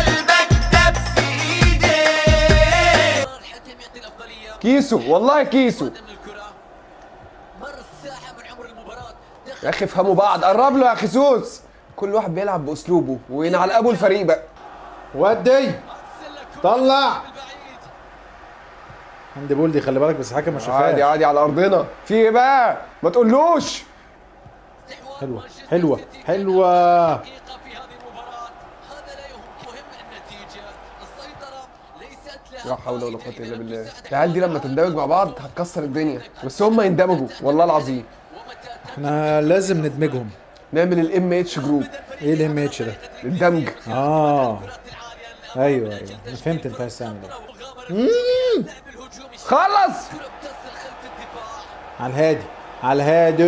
الحكم يعطي الأفضلية كيسو والله كيسو قدم الكرة مر الساحة من عمر المباراة دخل يا اخي افهموا بعض قرب له يا خيسوس كل واحد بيلعب باسلوبه وينعل ابو الفريق بقى ودي الكرة طلع البعيد عندي بولدي خلي بالك بس حكم ما عادي شافهاش عادي على ارضنا في ايه بقى ما تقولوش استحواذ حلوه مانشستر حلوه سيتي حلوه دقيقة في هذه المباراة هذا لا يهم مهم النتيجة السيطرة ليست لها لا حول ولا فائدة قوه إذا الا لم بالله تساعد العيال دي لما تندمج مع بعض هتكسر الدنيا بس هم يندمجوا والله العظيم ومتى احنا لازم ندمجهم نعمل الام اتش جروب ايه الام اتش ده الدمج اه ايوه ايوه انا فهمت انت عايز تعمل ايه خلص على الهادي على الهادي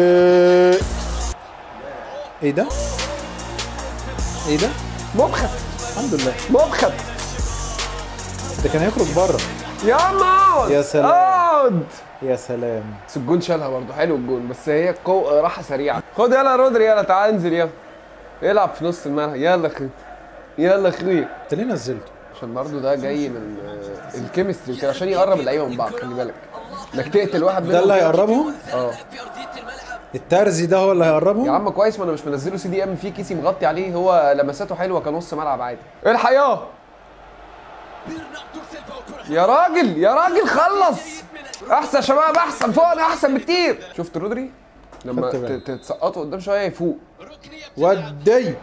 ايه ده ايه ده مبخت الحمد لله مبخت ده كان هيخرج بره يا اقعد يا سلام. اقعد يا سلام بس الجون شالها برضه حلو الجون بس هي قو... راحه سريعه خد يلا يا رودري يلا تعال انزل يلا العب في نص الملعب يلا خي يلا خي انت ليه نزلته عشان برضه ده جاي من آه، الكيمستري كده عشان يقرب اللعيبه من بعض خلي بالك انك تقتل واحد ده منهم اللي كده. هيقربهم اه في أرضية الملعب الترزي ده هو اللي يا هيقربهم عم كويس ما انا مش منزله سي دي ام في كيسي مغطي عليه هو لمساته حلوه كنص ملعب عادي الحقيقه برناردو سيلفا وكرة يا راجل يا راجل خلص احسن يا شباب احسن فوقنا احسن بكتير شفت رودري لما خدت بالي. ت- تتسقطوا قدام شويه يفوق ركنية ودي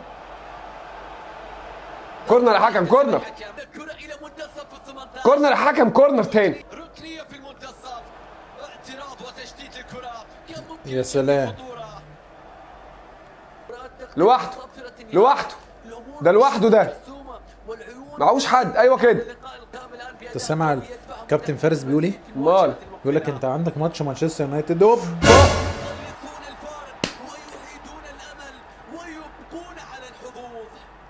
كورنر يا حكم كورنر الكرة إلى منتصف ال 18 كورنر يا حكم كورنر تاني ركنية في المنتصف اعتراض وتشتيت الكرة كان ممكن يا سلام. خطورة. لوحده لوحده ده لوحده ده معهوش حد ايوه كده انت سامع الكابتن فارس بيقول ايه؟ امال بيقول لك انت عندك ماتش مانشستر يونايتد اوب يثبتون الفارق ويعيدون الامل ويبقون على الحظوظ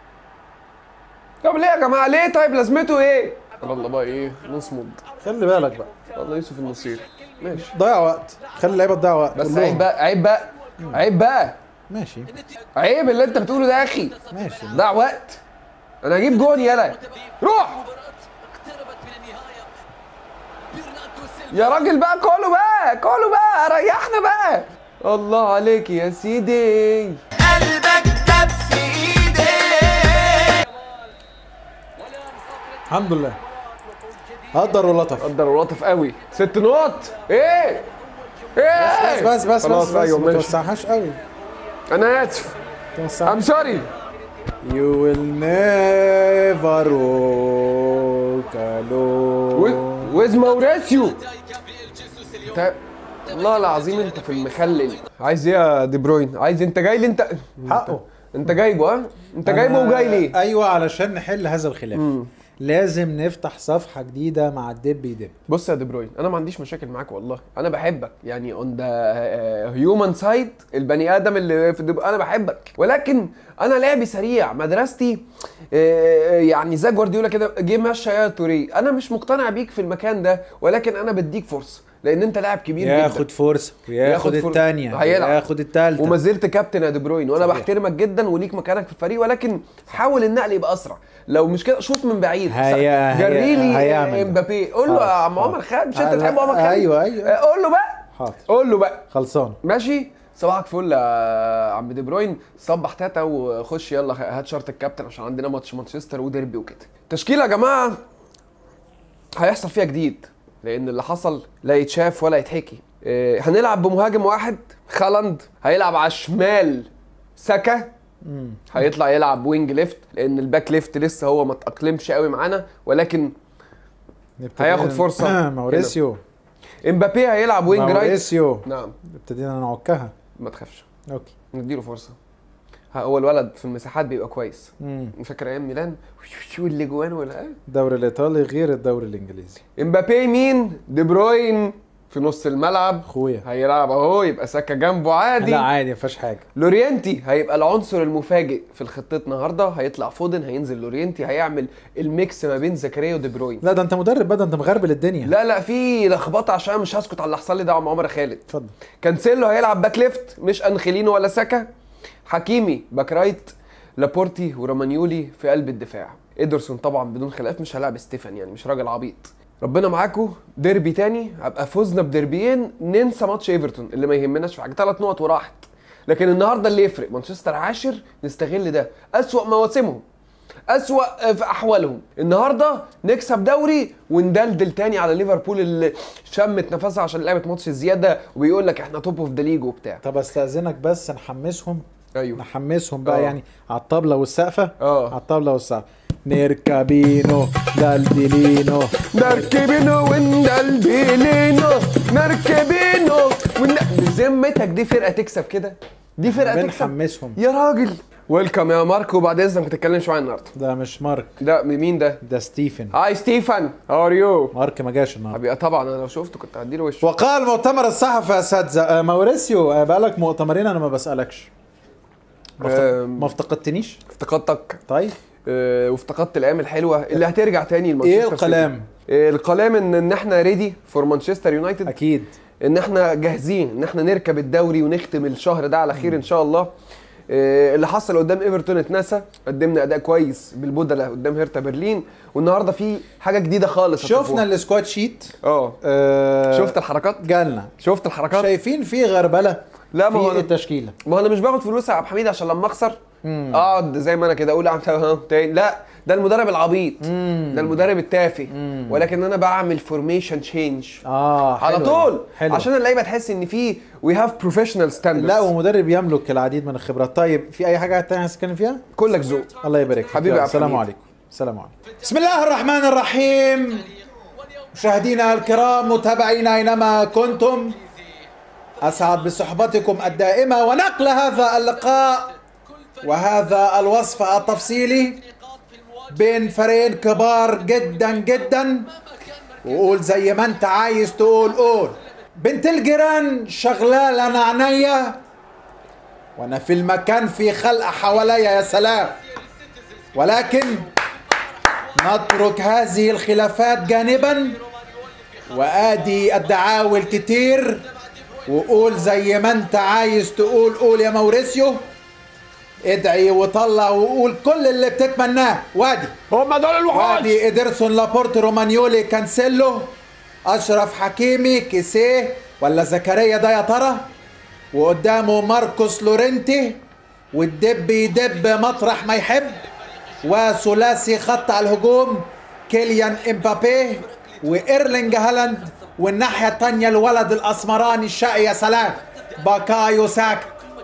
طب ليه يا جماعه ليه طيب لازمته ايه والله بقى ايه نصمد خلي بالك بقى والله يوسف النصير ماشي ضيع وقت خلي اللعيبه تضيع وقت بس قول عيب لهم. بقى عيب بقى عيب بقى ماشي عيب اللي انت بتقوله ده يا اخي ماشي ضيع وقت انا هجيب جون يلا روح المباراة اقتربت من النهاية برناردو سيلفا يا راجل بقى كله بقى كله بقى ريحنا بقى الله عليك يا سيدي الحمد لله قدر ولطف قدر ولطف قوي ست نقط ايه ايه بس بس بس خلاص بس, بس ايوه ما ماشي توسعهاش قوي انا اسف توسعها ام سوري You will never walk alone ويز موريسيو انت والله العظيم انت في المخلل عايز ايه يا دي بروين عايز انت جاي لي انت حقه انت جايبه ها انت جايبه أنا- وجاي ليه ايوه علشان نحل هذا الخلاف لازم نفتح صفحه جديده مع الدب يدب بص يا دي بروين انا ما عنديش مشاكل معاك والله انا بحبك يعني اون ذا هيومن سايد البني ادم اللي في الدب... انا بحبك ولكن انا لعبي سريع مدرستي آه، يعني زي جوارديولا كده جه مشى يا توري انا مش مقتنع بيك في المكان ده ولكن انا بديك فرصه لان انت لاعب كبير جدا ياخد فرصه وياخد ياخد فرصة. الثانيه هيلعب. وياخد الثالثه وما زلت كابتن يا دي بروين وانا صحيح. بحترمك جدا وليك مكانك في الفريق ولكن حاول النقل يبقى اسرع لو مش كده شوط من بعيد هي- هي- جري لي هيعمل ده. امبابي قول له يا حاضر، عم عمر حاضر. خالد مش انت لا، بتحب عمر خالد أيوة، أيوة. قول له بقى حاضر قول له بقى خلصان ماشي صباحك فل يا عم دي بروين صبح تاتا وخش يلا هات شارت الكابتن عشان عندنا ماتش مانشستر وديربي وكده تشكيله يا جماعه هيحصل فيها جديد لان اللي حصل لا يتشاف ولا يتحكي إيه، هنلعب بمهاجم واحد خالاند هيلعب على الشمال سكا هيطلع يلعب وينج ليفت لان الباك ليفت لسه هو ما تاقلمش قوي معانا ولكن نبتدي هياخد ن- فرصة. موريسيو امبابي هيلعب وينج رايت موريسيو نعم ابتدينا نعكها ما تخافش اوكي نديله فرصه ها، هو الولد في المساحات بيبقى كويس مم. فاكر ايام ميلان شو اللي جوان ولا إيه؟ الدوري الايطالي غير الدوري الانجليزي امبابي مين دي بروين في نص الملعب اخويا هيلعب اهو يبقى ساكا جنبه عادي لا عادي ما فيهاش حاجه لورينتي هيبقى العنصر المفاجئ في الخطه النهارده هيطلع فودن هينزل لورينتي هيعمل الميكس ما بين زكريا ودي بروين لا ده انت مدرب بقى ده انت مغربل الدنيا لا لا في لخبطه عشان مش هسكت على اللي حصل لي ده يا عم عمر خالد اتفضل كانسيلو هيلعب باك ليفت مش انخيلينو ولا ساكا حكيمي باك رايت لابورتي ورامانيولي في قلب الدفاع ادرسون طبعا بدون خلاف مش هلاعب ستيفن يعني مش راجل عبيط ربنا معاكم ديربي تاني هبقى فزنا بديربيين ننسى ماتش ايفرتون اللي ما يهمناش في حاجه ثلاث نقط وراحت لكن النهارده اللي يفرق مانشستر عاشر نستغل ده اسوأ مواسمهم أسوأ في أحوالهم النهاردة نكسب دوري وندلدل تاني على ليفربول اللي شمت نفسها عشان لعبت ماتش زيادة وبيقول لك احنا توب اوف ذا ليج وبتاع طب استاذنك بس نحمسهم ايوه نحمسهم بقى آه. يعني على الطبله والسقفه آه. على الطبله والسقفه نركبينو دلدلينو نركبينو وندلدلينو نركبينو ون... بذمتك دي فرقة تكسب كده دي فرقة تكسب بنحمسهم يا راجل ويلكم يا ماركو وبعد اذنك ما تتكلمش معايا النهارده ده مش مارك ده مين ده؟ ده ستيفن هاي ستيفن هاو ار يو مارك ما جاش النهارده حبيبي طبعا انا لو شفته كنت هديله وش وقال مؤتمر الصحفي يا اساتذه آه، موريسيو آه، بقالك مؤتمرين انا ما بسالكش ما افت- أم. ما افتقدتنيش افتقدتك طيب آه، وافتقدت الايام الحلوه اللي هترجع تاني لمانشستر ايه سيتي. الكلام آه، الكلام ان ان احنا ريدي فور مانشستر يونايتد اكيد ان احنا جاهزين ان احنا نركب الدوري ونختم الشهر ده على خير ان شاء الله آه، اللي حصل قدام ايفرتون اتنسى قدمنا اداء كويس بالبودلة قدام هيرتا برلين والنهارده في حاجه جديده خالص شفنا هتشوفوها. السكواد شيت اه آه شفت الحركات جالنا شفت الحركات شايفين في غربله لا، ما هو في أنا- التشكيله ما انا مش باخد فلوس يا عبد الحميد عشان لما اخسر اقعد زي ما انا كده اقول عم ها تاني لا ده المدرب العبيط ده المدرب التافه ولكن انا بعمل فورميشن تشينج اه على حلوة طول دي. حلو عشان اللعيبه تحس ان في وي هاف بروفيشنال ستاندردز لا ومدرب يملك العديد من الخبرات طيب في اي حاجه تانية عايز تتكلم فيها كلك ذوق الله يبارك فيك. حبيبي يلا، يا عبد السلام الحميد. عليكم السلام عليكم بسم الله الرحمن الرحيم مشاهدينا الكرام متابعينا اينما كنتم اسعد بصحبتكم الدائمه ونقل هذا اللقاء وهذا الوصف التفصيلي بين فريقين كبار جدا جدا وقول زي ما انت عايز تقول قول بنت الجيران شغلة انا عينيا وانا في المكان في خلق حواليا يا سلام ولكن نترك هذه الخلافات جانبا وادي الدعاوي الكتير وقول زي ما انت عايز تقول قول يا موريسيو ادعي وطلع وقول كل اللي بتتمناه وادي هم دول الوحوش وادي ادرسون لابورت رومانيولي كانسيلو اشرف حكيمي كيسيه ولا زكريا ده يا ترى وقدامه ماركوس لورنتي والدب يدب مطرح ما يحب وثلاثي خط على الهجوم كيليان امبابي وايرلينج هالاند والناحيه الثانيه الولد الاسمراني الشقي يا سلام باكايو ساكا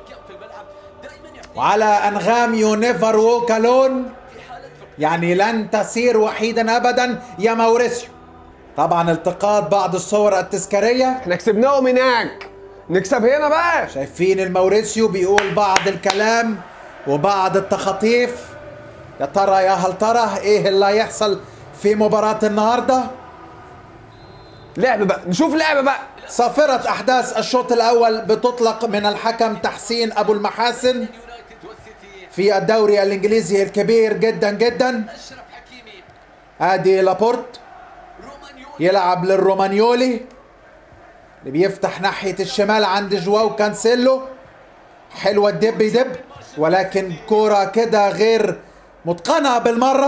وعلى انغام يو نيفر ووك الون يعني لن تسير وحيدا ابدا يا موريسيو طبعا التقاط بعض الصور التذكاريه احنا كسبناهم هناك نكسب هنا بقى شايفين الموريسيو بيقول بعض الكلام وبعض التخاطيف يا ترى يا هل ترى ايه اللي هيحصل في مباراة النهاردة لعب بقى نشوف لعب بقى صافرة احداث الشوط الاول بتطلق من الحكم تحسين ابو المحاسن في الدوري الانجليزي الكبير جدا جدا اشرف حكيمي ادي لابورت رومانيولي يلعب للرومانيولي اللي بيفتح ناحية الشمال عند جواو كانسيلو حلوة الدب يدب ولكن كرة كده غير متقنة بالمرة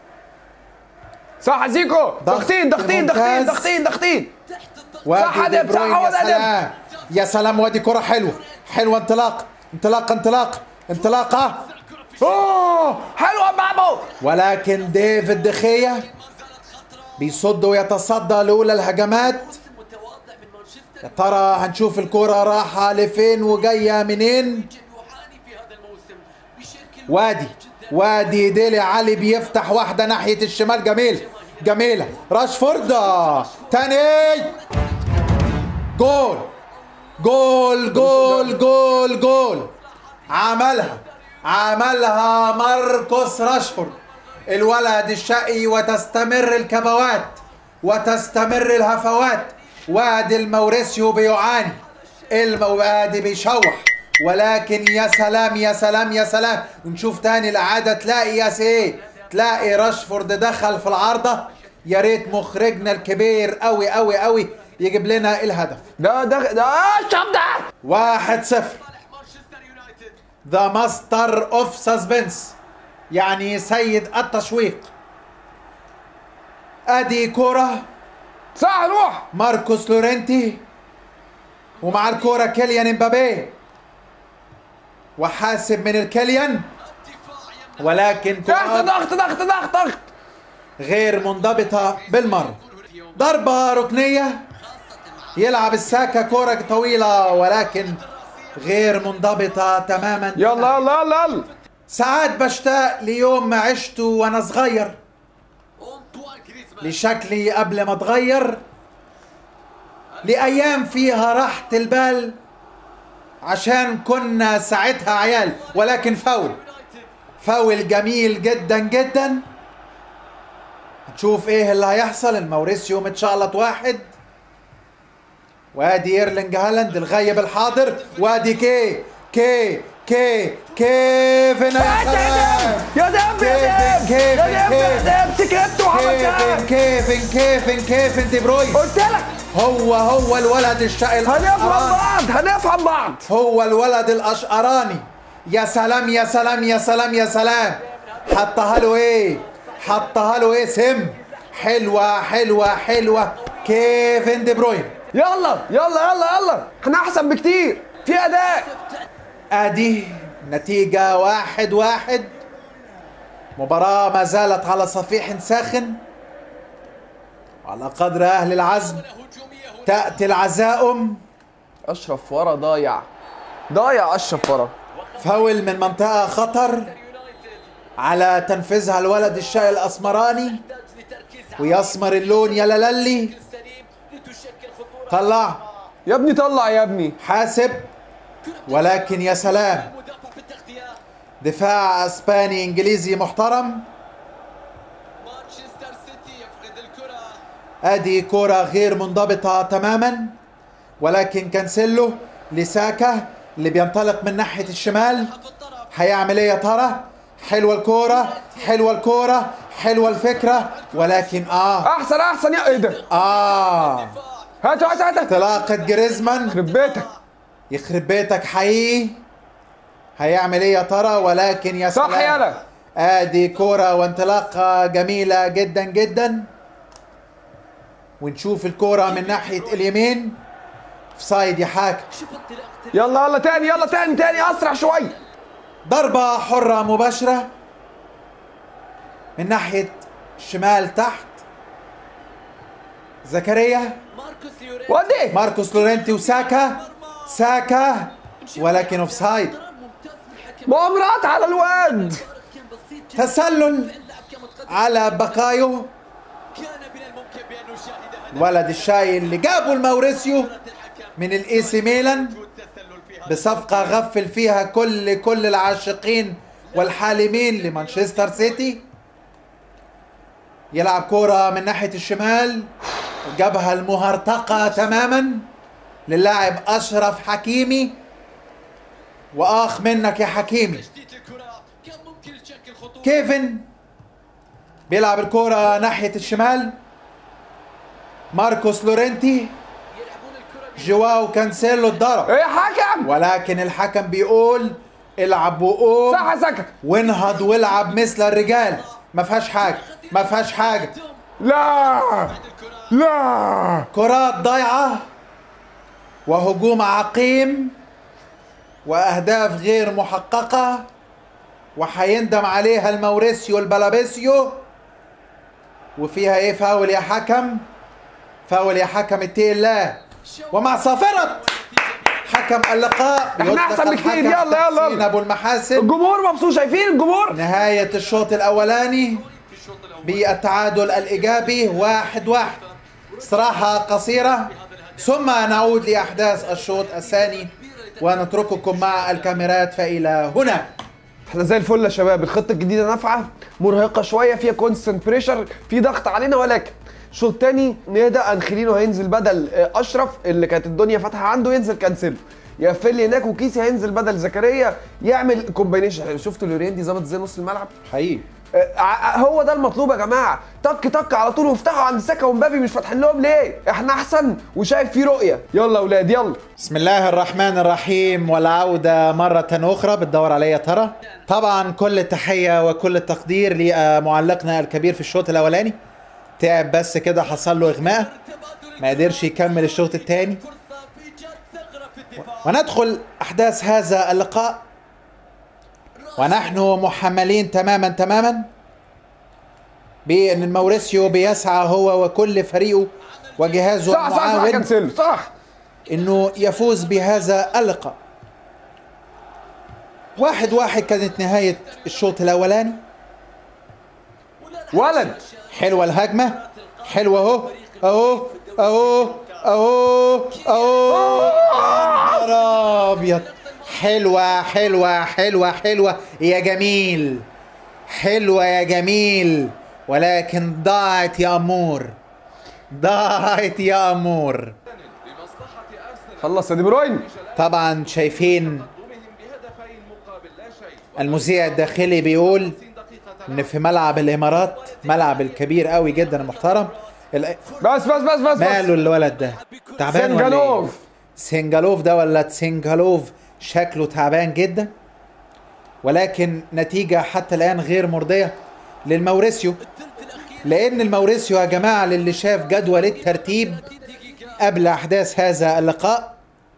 صح زيكو ضغطين ضغطين ضغطين ممتاز. ضغطين ضغطين وادي صح دي هدف، صح بروين هو يا الهدف. سلام يا سلام وادي كرة حلوة حلوة انطلاق انطلاق انطلاق انطلاقة اوه حلوه بابو ولكن ديفيد دخية بيصد ويتصدى لأولى الهجمات متواضع من مانشستر يا ترى هنشوف الكرة رايحة لفين وجاية منين يمكن يعاني في هذا الموسم بشكل وادي واضح جداً. وادي ديلي علي بيفتح واحدة ناحية الشمال جميل جميلة راشفورد تاني جول جول جول جول جول عملها عملها ماركوس راشفورد الولد الشقي وتستمر الكبوات وتستمر الهفوات وادي الموريسيو بيعاني الموادي بيشوح ولكن يا سلام يا سلام يا سلام ونشوف تاني الإعادة تلاقي يا سي تلاقي راشفورد دخل في العارضة يا ريت مخرجنا الكبير قوي قوي قوي يجيب لنا الهدف ده ده ده آه، الشاب ده واحد صفر مانشستر يونايتد ذا ماستر اوف سسبنس يعني سيد التشويق ادي كرة صح روح ماركوس لورنتي ومع الكرة كيليان امبابي وحاسب من الكيليان ولكن ضغط كرة ضغط ضغط ضغط ضغط غير منضبطة بالمرة ضربة ركنية يلعب الساكا كرة طويلة ولكن غير منضبطة تماما يلا يلا يلا يلا ساعات بشتاق ليوم ما عشته وانا صغير أنطوان جريزمان لشكلي قبل ما اتغير لأيام فيها راحة البال عشان كنا ساعتها عيال ولكن فاول فاول جميل جدا جدا نشوف ايه اللي هيحصل الموريسيو متشعلط واحد وادي ايرلينج هالاند الغيب الحاضر وادي كي كي كي كيفن يا سلام يا دب كيفن يا دب كيفن يا دب كيفن يا دب سكت وعملتها كيفن كيفن كيفن كيفن دي بروين قلت لك هو هو الولد الشقي هنفهم الأشقراني. بعض هنفهم بعض هو الولد الاشقراني يا سلام يا سلام يا سلام يا سلام حطها له ايه حطها له ايه سم حلوه حلوه حلوه كيفن دي بروين يلا يلا يلا يلا احنا احسن بكتير في اداء ادي نتيجة واحد واحد مباراة ما زالت على صفيح ساخن وعلى قدر اهل العزم تأتي العزائم اشرف ورا ضايع ضايع اشرف ورا فاول من منطقة خطر على تنفيذها الولد الشقي الاسمراني لتركيز ويسمر اللون يا للي سليم لتشكل خطورة طلع يا ابني طلع يا ابني حاسب ولكن يا سلام مدافع في التغطية دفاع اسباني انجليزي محترم مانشستر سيتي يفقد الكرة ادي كرة غير منضبطة تماما ولكن كانسيلو لساكا اللي بينطلق من ناحية الشمال في الطرف هيعمل ايه يا ترى؟ حلوة الكورة حلوة الكورة حلوة الفكرة ولكن اه احسن احسن يا ايه ده اه هات هات هات انطلاقة جريزمان يخرب بيتك يخرب بيتك حقيقي هيعمل ايه يا ترى ولكن يا صح سلام يلا ادي كرة وانطلاقة جميلة جدا جدا ونشوف الكرة من ناحية اليمين في سايد يا حاكم شوف انطلاقة يلا يلا تاني يلا تاني تاني اسرع شوي ضربة حرة مباشرة من ناحية شمال تحت زكريا ماركوس ليوري ودي ماركوس لورنتي وساكا ساكا ولكن اوف سايد قرار ممتاز من الحكم مؤامرات على الواد كان بسيط جدا تسلل اللعب كان متقدم على بقايو كان من الممكن بأن نشاهد هدف ولد الشاي اللي جابه الموريسيو الحكم من الاي سي ميلان والتسلل في هذا بصفقة غفل فيها كل كل العاشقين والحالمين لمانشستر سيتي يلعب كرة من ناحية الشمال الجبهة المهرطقة تماما للاعب أشرف حكيمي وآخ منك يا حكيمي تشتيت الكرة كان ممكن تشكل خطورة كيفن بيلعب الكرة ناحية الشمال ماركوس لورنتي يلعبون الكرة جواو كانسيلو اتضرب ايه يا حكم ولكن الحكم بيقول العب وقوم صح يا سكة وانهض والعب مثل الرجال ما فيهاش حاجه ما فيهاش حاجه لا لا كرات ضايعه وهجوم عقيم واهداف غير محققه وهيندم عليها الموريسيو البلابيسيو وفيها ايه فاول يا حكم فاول يا حكم اتقي الله ومع صافرة حكم اللقاء احنا يطلق أحسن بكتير. الحكم يلا، يلا، يلا. تحسين ابو المحاسن الجمهور مبسوط شايفين الجمهور نهاية الشوط الأولاني بالتعادل الإيجابي واحد واحد صراحة قصيرة ثم نعود لأحداث الشوط الثاني ونترككم مع الكاميرات فإلى هنا احنا زي الفل يا شباب الخطه الجديده نافعه مرهقه شويه فيها كونستنت بريشر في ضغط علينا ولكن الشوط الثاني نهدى انخيلينو هينزل بدل آه، اشرف اللي كانت الدنيا فاتحه عنده ينزل كانسيلو يقفل لي هناك وكيسي هينزل بدل زكريا يعمل كومبينيشن شفتوا لوريندي ظابط زي نص الملعب حقيقي آه، ع- هو ده المطلوب يا جماعه طك طك على طول وافتحوا عند ساكا ومبابي مش فاتحين لهم ليه احنا احسن وشايف في رؤيه يلا يا اولاد يلا بسم الله الرحمن الرحيم والعودة مرة أخرى بتدور عليا يا ترى طبعا كل التحية وكل التقدير لمعلقنا الكبير في الشوط الأولاني تعب بس كده حصل له إغماء ما قدرش يكمل الشوط الثاني فرصة في جد ثغرة في الدفاع وندخل أحداث هذا اللقاء ونحن محملين تماما تماما بأن الموريسيو بيسعى هو وكل فريقه وجهازه صح صح صح المعاون كانسيلو صح انه يفوز بهذا اللقاء واحد واحد كانت نهاية الشوط الأولاني ولد حلوة الهجمة حلوة اهو اهو اهو اهو اهو يا نهار أبيض حلوة حلوة حلوة حلوة يا جميل حلوة يا جميل ولكن ضاعت يا أمور ضاعت يا أمور خلص يا دي بروين طبعا شايفين المذيع الداخلي بيقول ان في ملعب الامارات ملعب الكبير قوي جدا المحترم ال- بس بس بس بس ماله الولد ده تعبان ولا ايه سنجالوف سنجالوف ده ولا تسنجالوف شكله تعبان جدا ولكن نتيجة حتى الآن غير مرضية للموريسيو لأن الموريسيو يا جماعة للي شاف جدول الترتيب قبل أحداث هذا اللقاء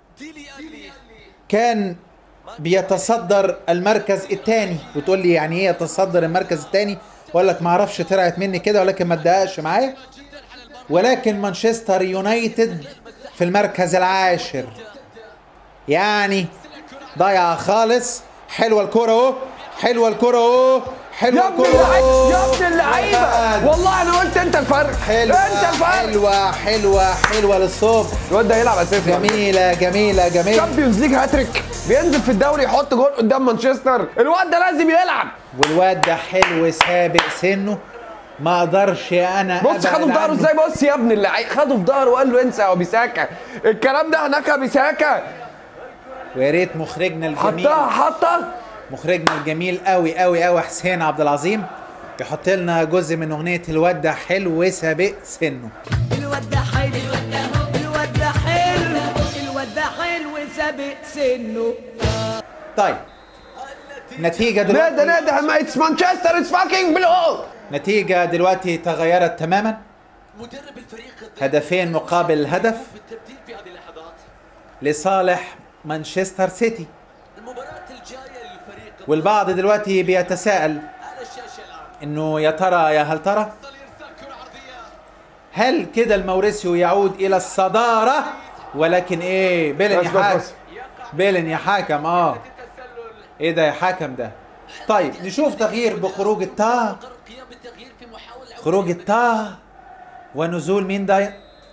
كان بيتصدر المركز الثاني وتقول لي يعني ايه يتصدر المركز الثاني اقول لك ما اعرفش طلعت مني كده ولكن ما تدققش معايا ولكن مانشستر يونايتد في المركز العاشر يعني ضايعه خالص حلوه الكره اهو حلوه الكره اهو حلوه يا ابن الكره اللعيبه يا اهو ابن اللعيبه والله انا قلت انت الفرق حلوه انت الفرق حلوه حلوه حلوه للصبح الواد ده هيلعب اساسي جميله جميله جميله تشامبيونز ليج هاتريك بينزل في الدوري يحط جول قدام مانشستر الواد ده لازم يلعب والواد ده حلو سابق سنه ما اقدرش انا بص أبعد خده في ظهره عنه. ازاي بص يا ابن اللعيب خده في ظهره وقال له انسى يا بيساكا الكلام ده هناك يا بيساكا ويا ريت مخرجنا الجميل حطها حطها مخرجنا الجميل قوي قوي قوي حسين عبد العظيم يحط لنا جزء من اغنيه الواد ده حلو سابق سنه الواد ده حلو الواد ده حلو الواد ده حلو سابق سنه طيب نتيجه نادى دلوقتي نادى اتس مانشستر اتس فاكينج بلو نتيجه دلوقتي تغيرت تماما مدرب الفريق هدفين مقابل هدف بالتبديل في هذه اللحظات لصالح مانشستر سيتي المباراة الجاية للفريق والبعض دلوقتي بيتساءل على الشاشة الآن انه يا ترى يا هل ترى يصل إرسال كرة عرضية هل كده الموريسيو يعود الى الصداره ولكن ايه بيلن بس يا بس حاكم بس بيلن يا حاكم اه التسلل ايه ده يا حاكم ده طيب نشوف تغيير بخروج الطه قرر القيام بالتغيير في محاولة خروج الطه ونزول مين ده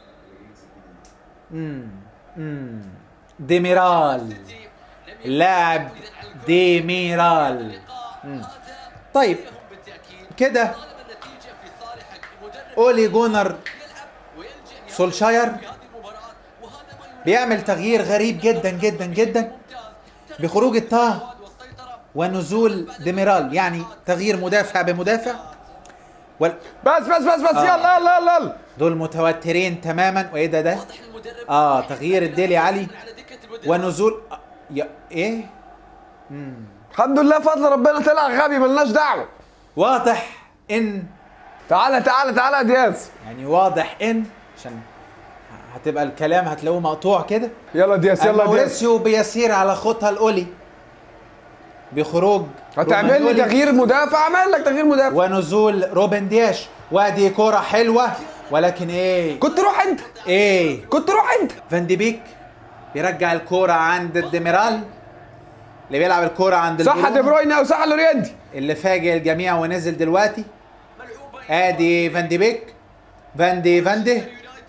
امم امم ديميرال اللاعب ديميرال مم. طيب كده النتيجة في صالح المدرب اولي جونر ويلجأ سولشاير هذه المباراة وهذا ما يريد بيعمل تغيير غريب جدا جدا جدا بخروج الطه والسيطرة ونزول ديميرال يعني تغيير مدافع بمدافع وال... بس بس بس بس يلا يلا يلا يلا دول متوترين تماما وايه ده ده واضح المدرب اه تغيير الديلي علي على دكه البدلاء ونزول آه، يا ايه الحمد لله فضل ربنا طلع غبي ملناش دعوه واضح ان تعالى تعالى تعالى يا دياز يعني واضح ان عشان هتبقى الكلام هتلاقوه مقطوع كده يلا دياز يلا دياز موريسيو بيسير على خطى الاولي بخروج هتعمل لي رومانيولي تغيير مدافع اعمل لك تغيير مدافع ونزول روبن دياش وادي كرة حلوة ولكن ايه كنت روح انت ايه كنت روح انت فان دي بيك بيرجع الكرة عند الديميرال اللي بيلعب الكرة عند صح البرونو، دي بروينا وصح لوريندي اللي فاجئ الجميع ونزل دلوقتي ادي فان دي بيك فان دي فان دي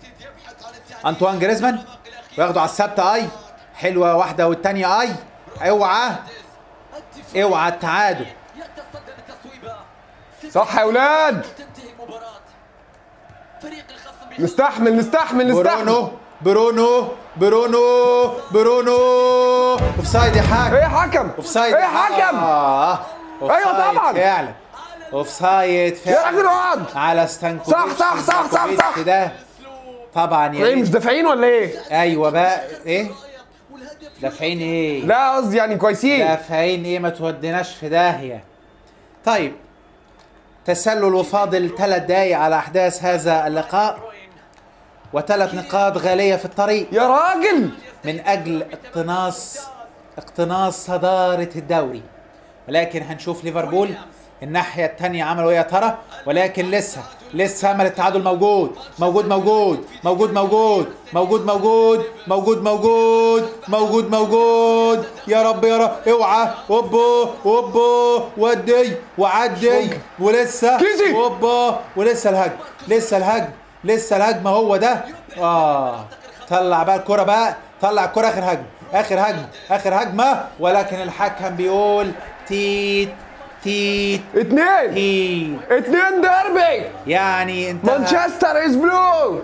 انطوان جريزمان وياخدوا على الثابته اي حلوه واحده والتانيه اي اوعى اوعى التعادل يتصدى للتصويبه صح يا ولاد تنتهي المباراه فريق الخصم بيحط نستحمل نستحمل نستحمل برونو برونو برونو برونو اوفسايد يا حاج ايه يا حكم اوفسايد ايه يا حكم اه أيوة طبعاً. فعلا اوفسايد يا فعلا راجل اقعد على ستانكوفيتش صح، صح، صح، صح، ستانكوفيتش صح. ده طبعا يا ايه مش ريت. دافعين ولا ايه ايوه بقى ايه دافعين ايه لا قصدي يعني كويسين دافعين ايه ما توديناش في داهيه طيب تسلل وفاضل ثلاث دقايق على احداث هذا اللقاء وثلاث نقاط غاليه في الطريق يا راجل من اجل اقتناص اقتناص صداره الدوري ولكن هنشوف ليفربول الناحيه الثانيه عملوا ايه يا ترى ولكن لسه لسه امل التعادل موجود موجود موجود موجود موجود موجود موجود موجود موجود موجود موجود يا رب يا رب اوعى اوبو اوبو ودي وعدي ولسه كيزي. اوبا ولسه الهجم لسه الهجم لسه الهجمه هو ده اه طلع بقى الكرة بقى طلع الكرة اخر هجمة اخر هجمة اخر هجمة ولكن الحكم بيقول تيت تيت اتنين تيت اتنين ديربي يعني انت مانشستر از بلو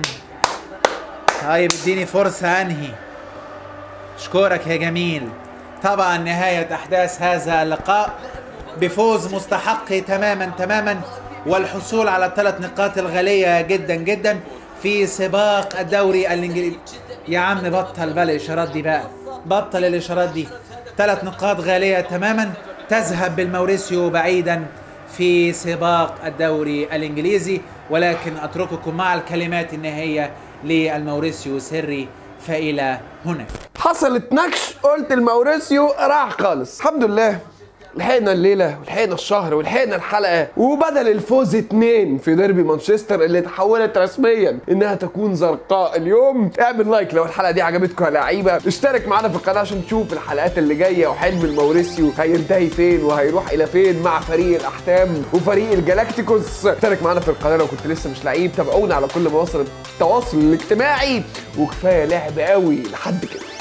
طيب اديني فرصة انهي اشكرك يا جميل طبعا نهاية احداث هذا اللقاء بفوز مستحق تماما تماما والحصول على الثلاث نقاط الغالية جدا جدا في سباق الدوري الانجليزي يا عم بطل بقى الاشارات دي بقى بطل الاشارات دي ثلاث نقاط غالية تماما تذهب بالموريسيو بعيدا في سباق الدوري الانجليزي ولكن اترككم مع الكلمات النهائيه للموريسيو سري فالى هنا حصلت نكش قلت الموريسيو راح خالص الحمد لله لحقنا الليلة ولحقنا الشهر ولحقنا الحلقة وبدل الفوز اتنين في ديربي مانشستر اللي تحولت رسميا انها تكون زرقاء اليوم اعمل لايك لو الحلقة دي عجبتكم يا لعيبة اشترك معانا في القناة عشان تشوف الحلقات اللي جاية وحلم الموريسيو هينتهي فين وهيروح الى فين مع فريق الاحتام وفريق الجلاكتيكوس اشترك معانا في القناة لو كنت لسه مش لعيب تابعونا على كل مواصل التواصل الاجتماعي وكفاية لعب قوي لحد كده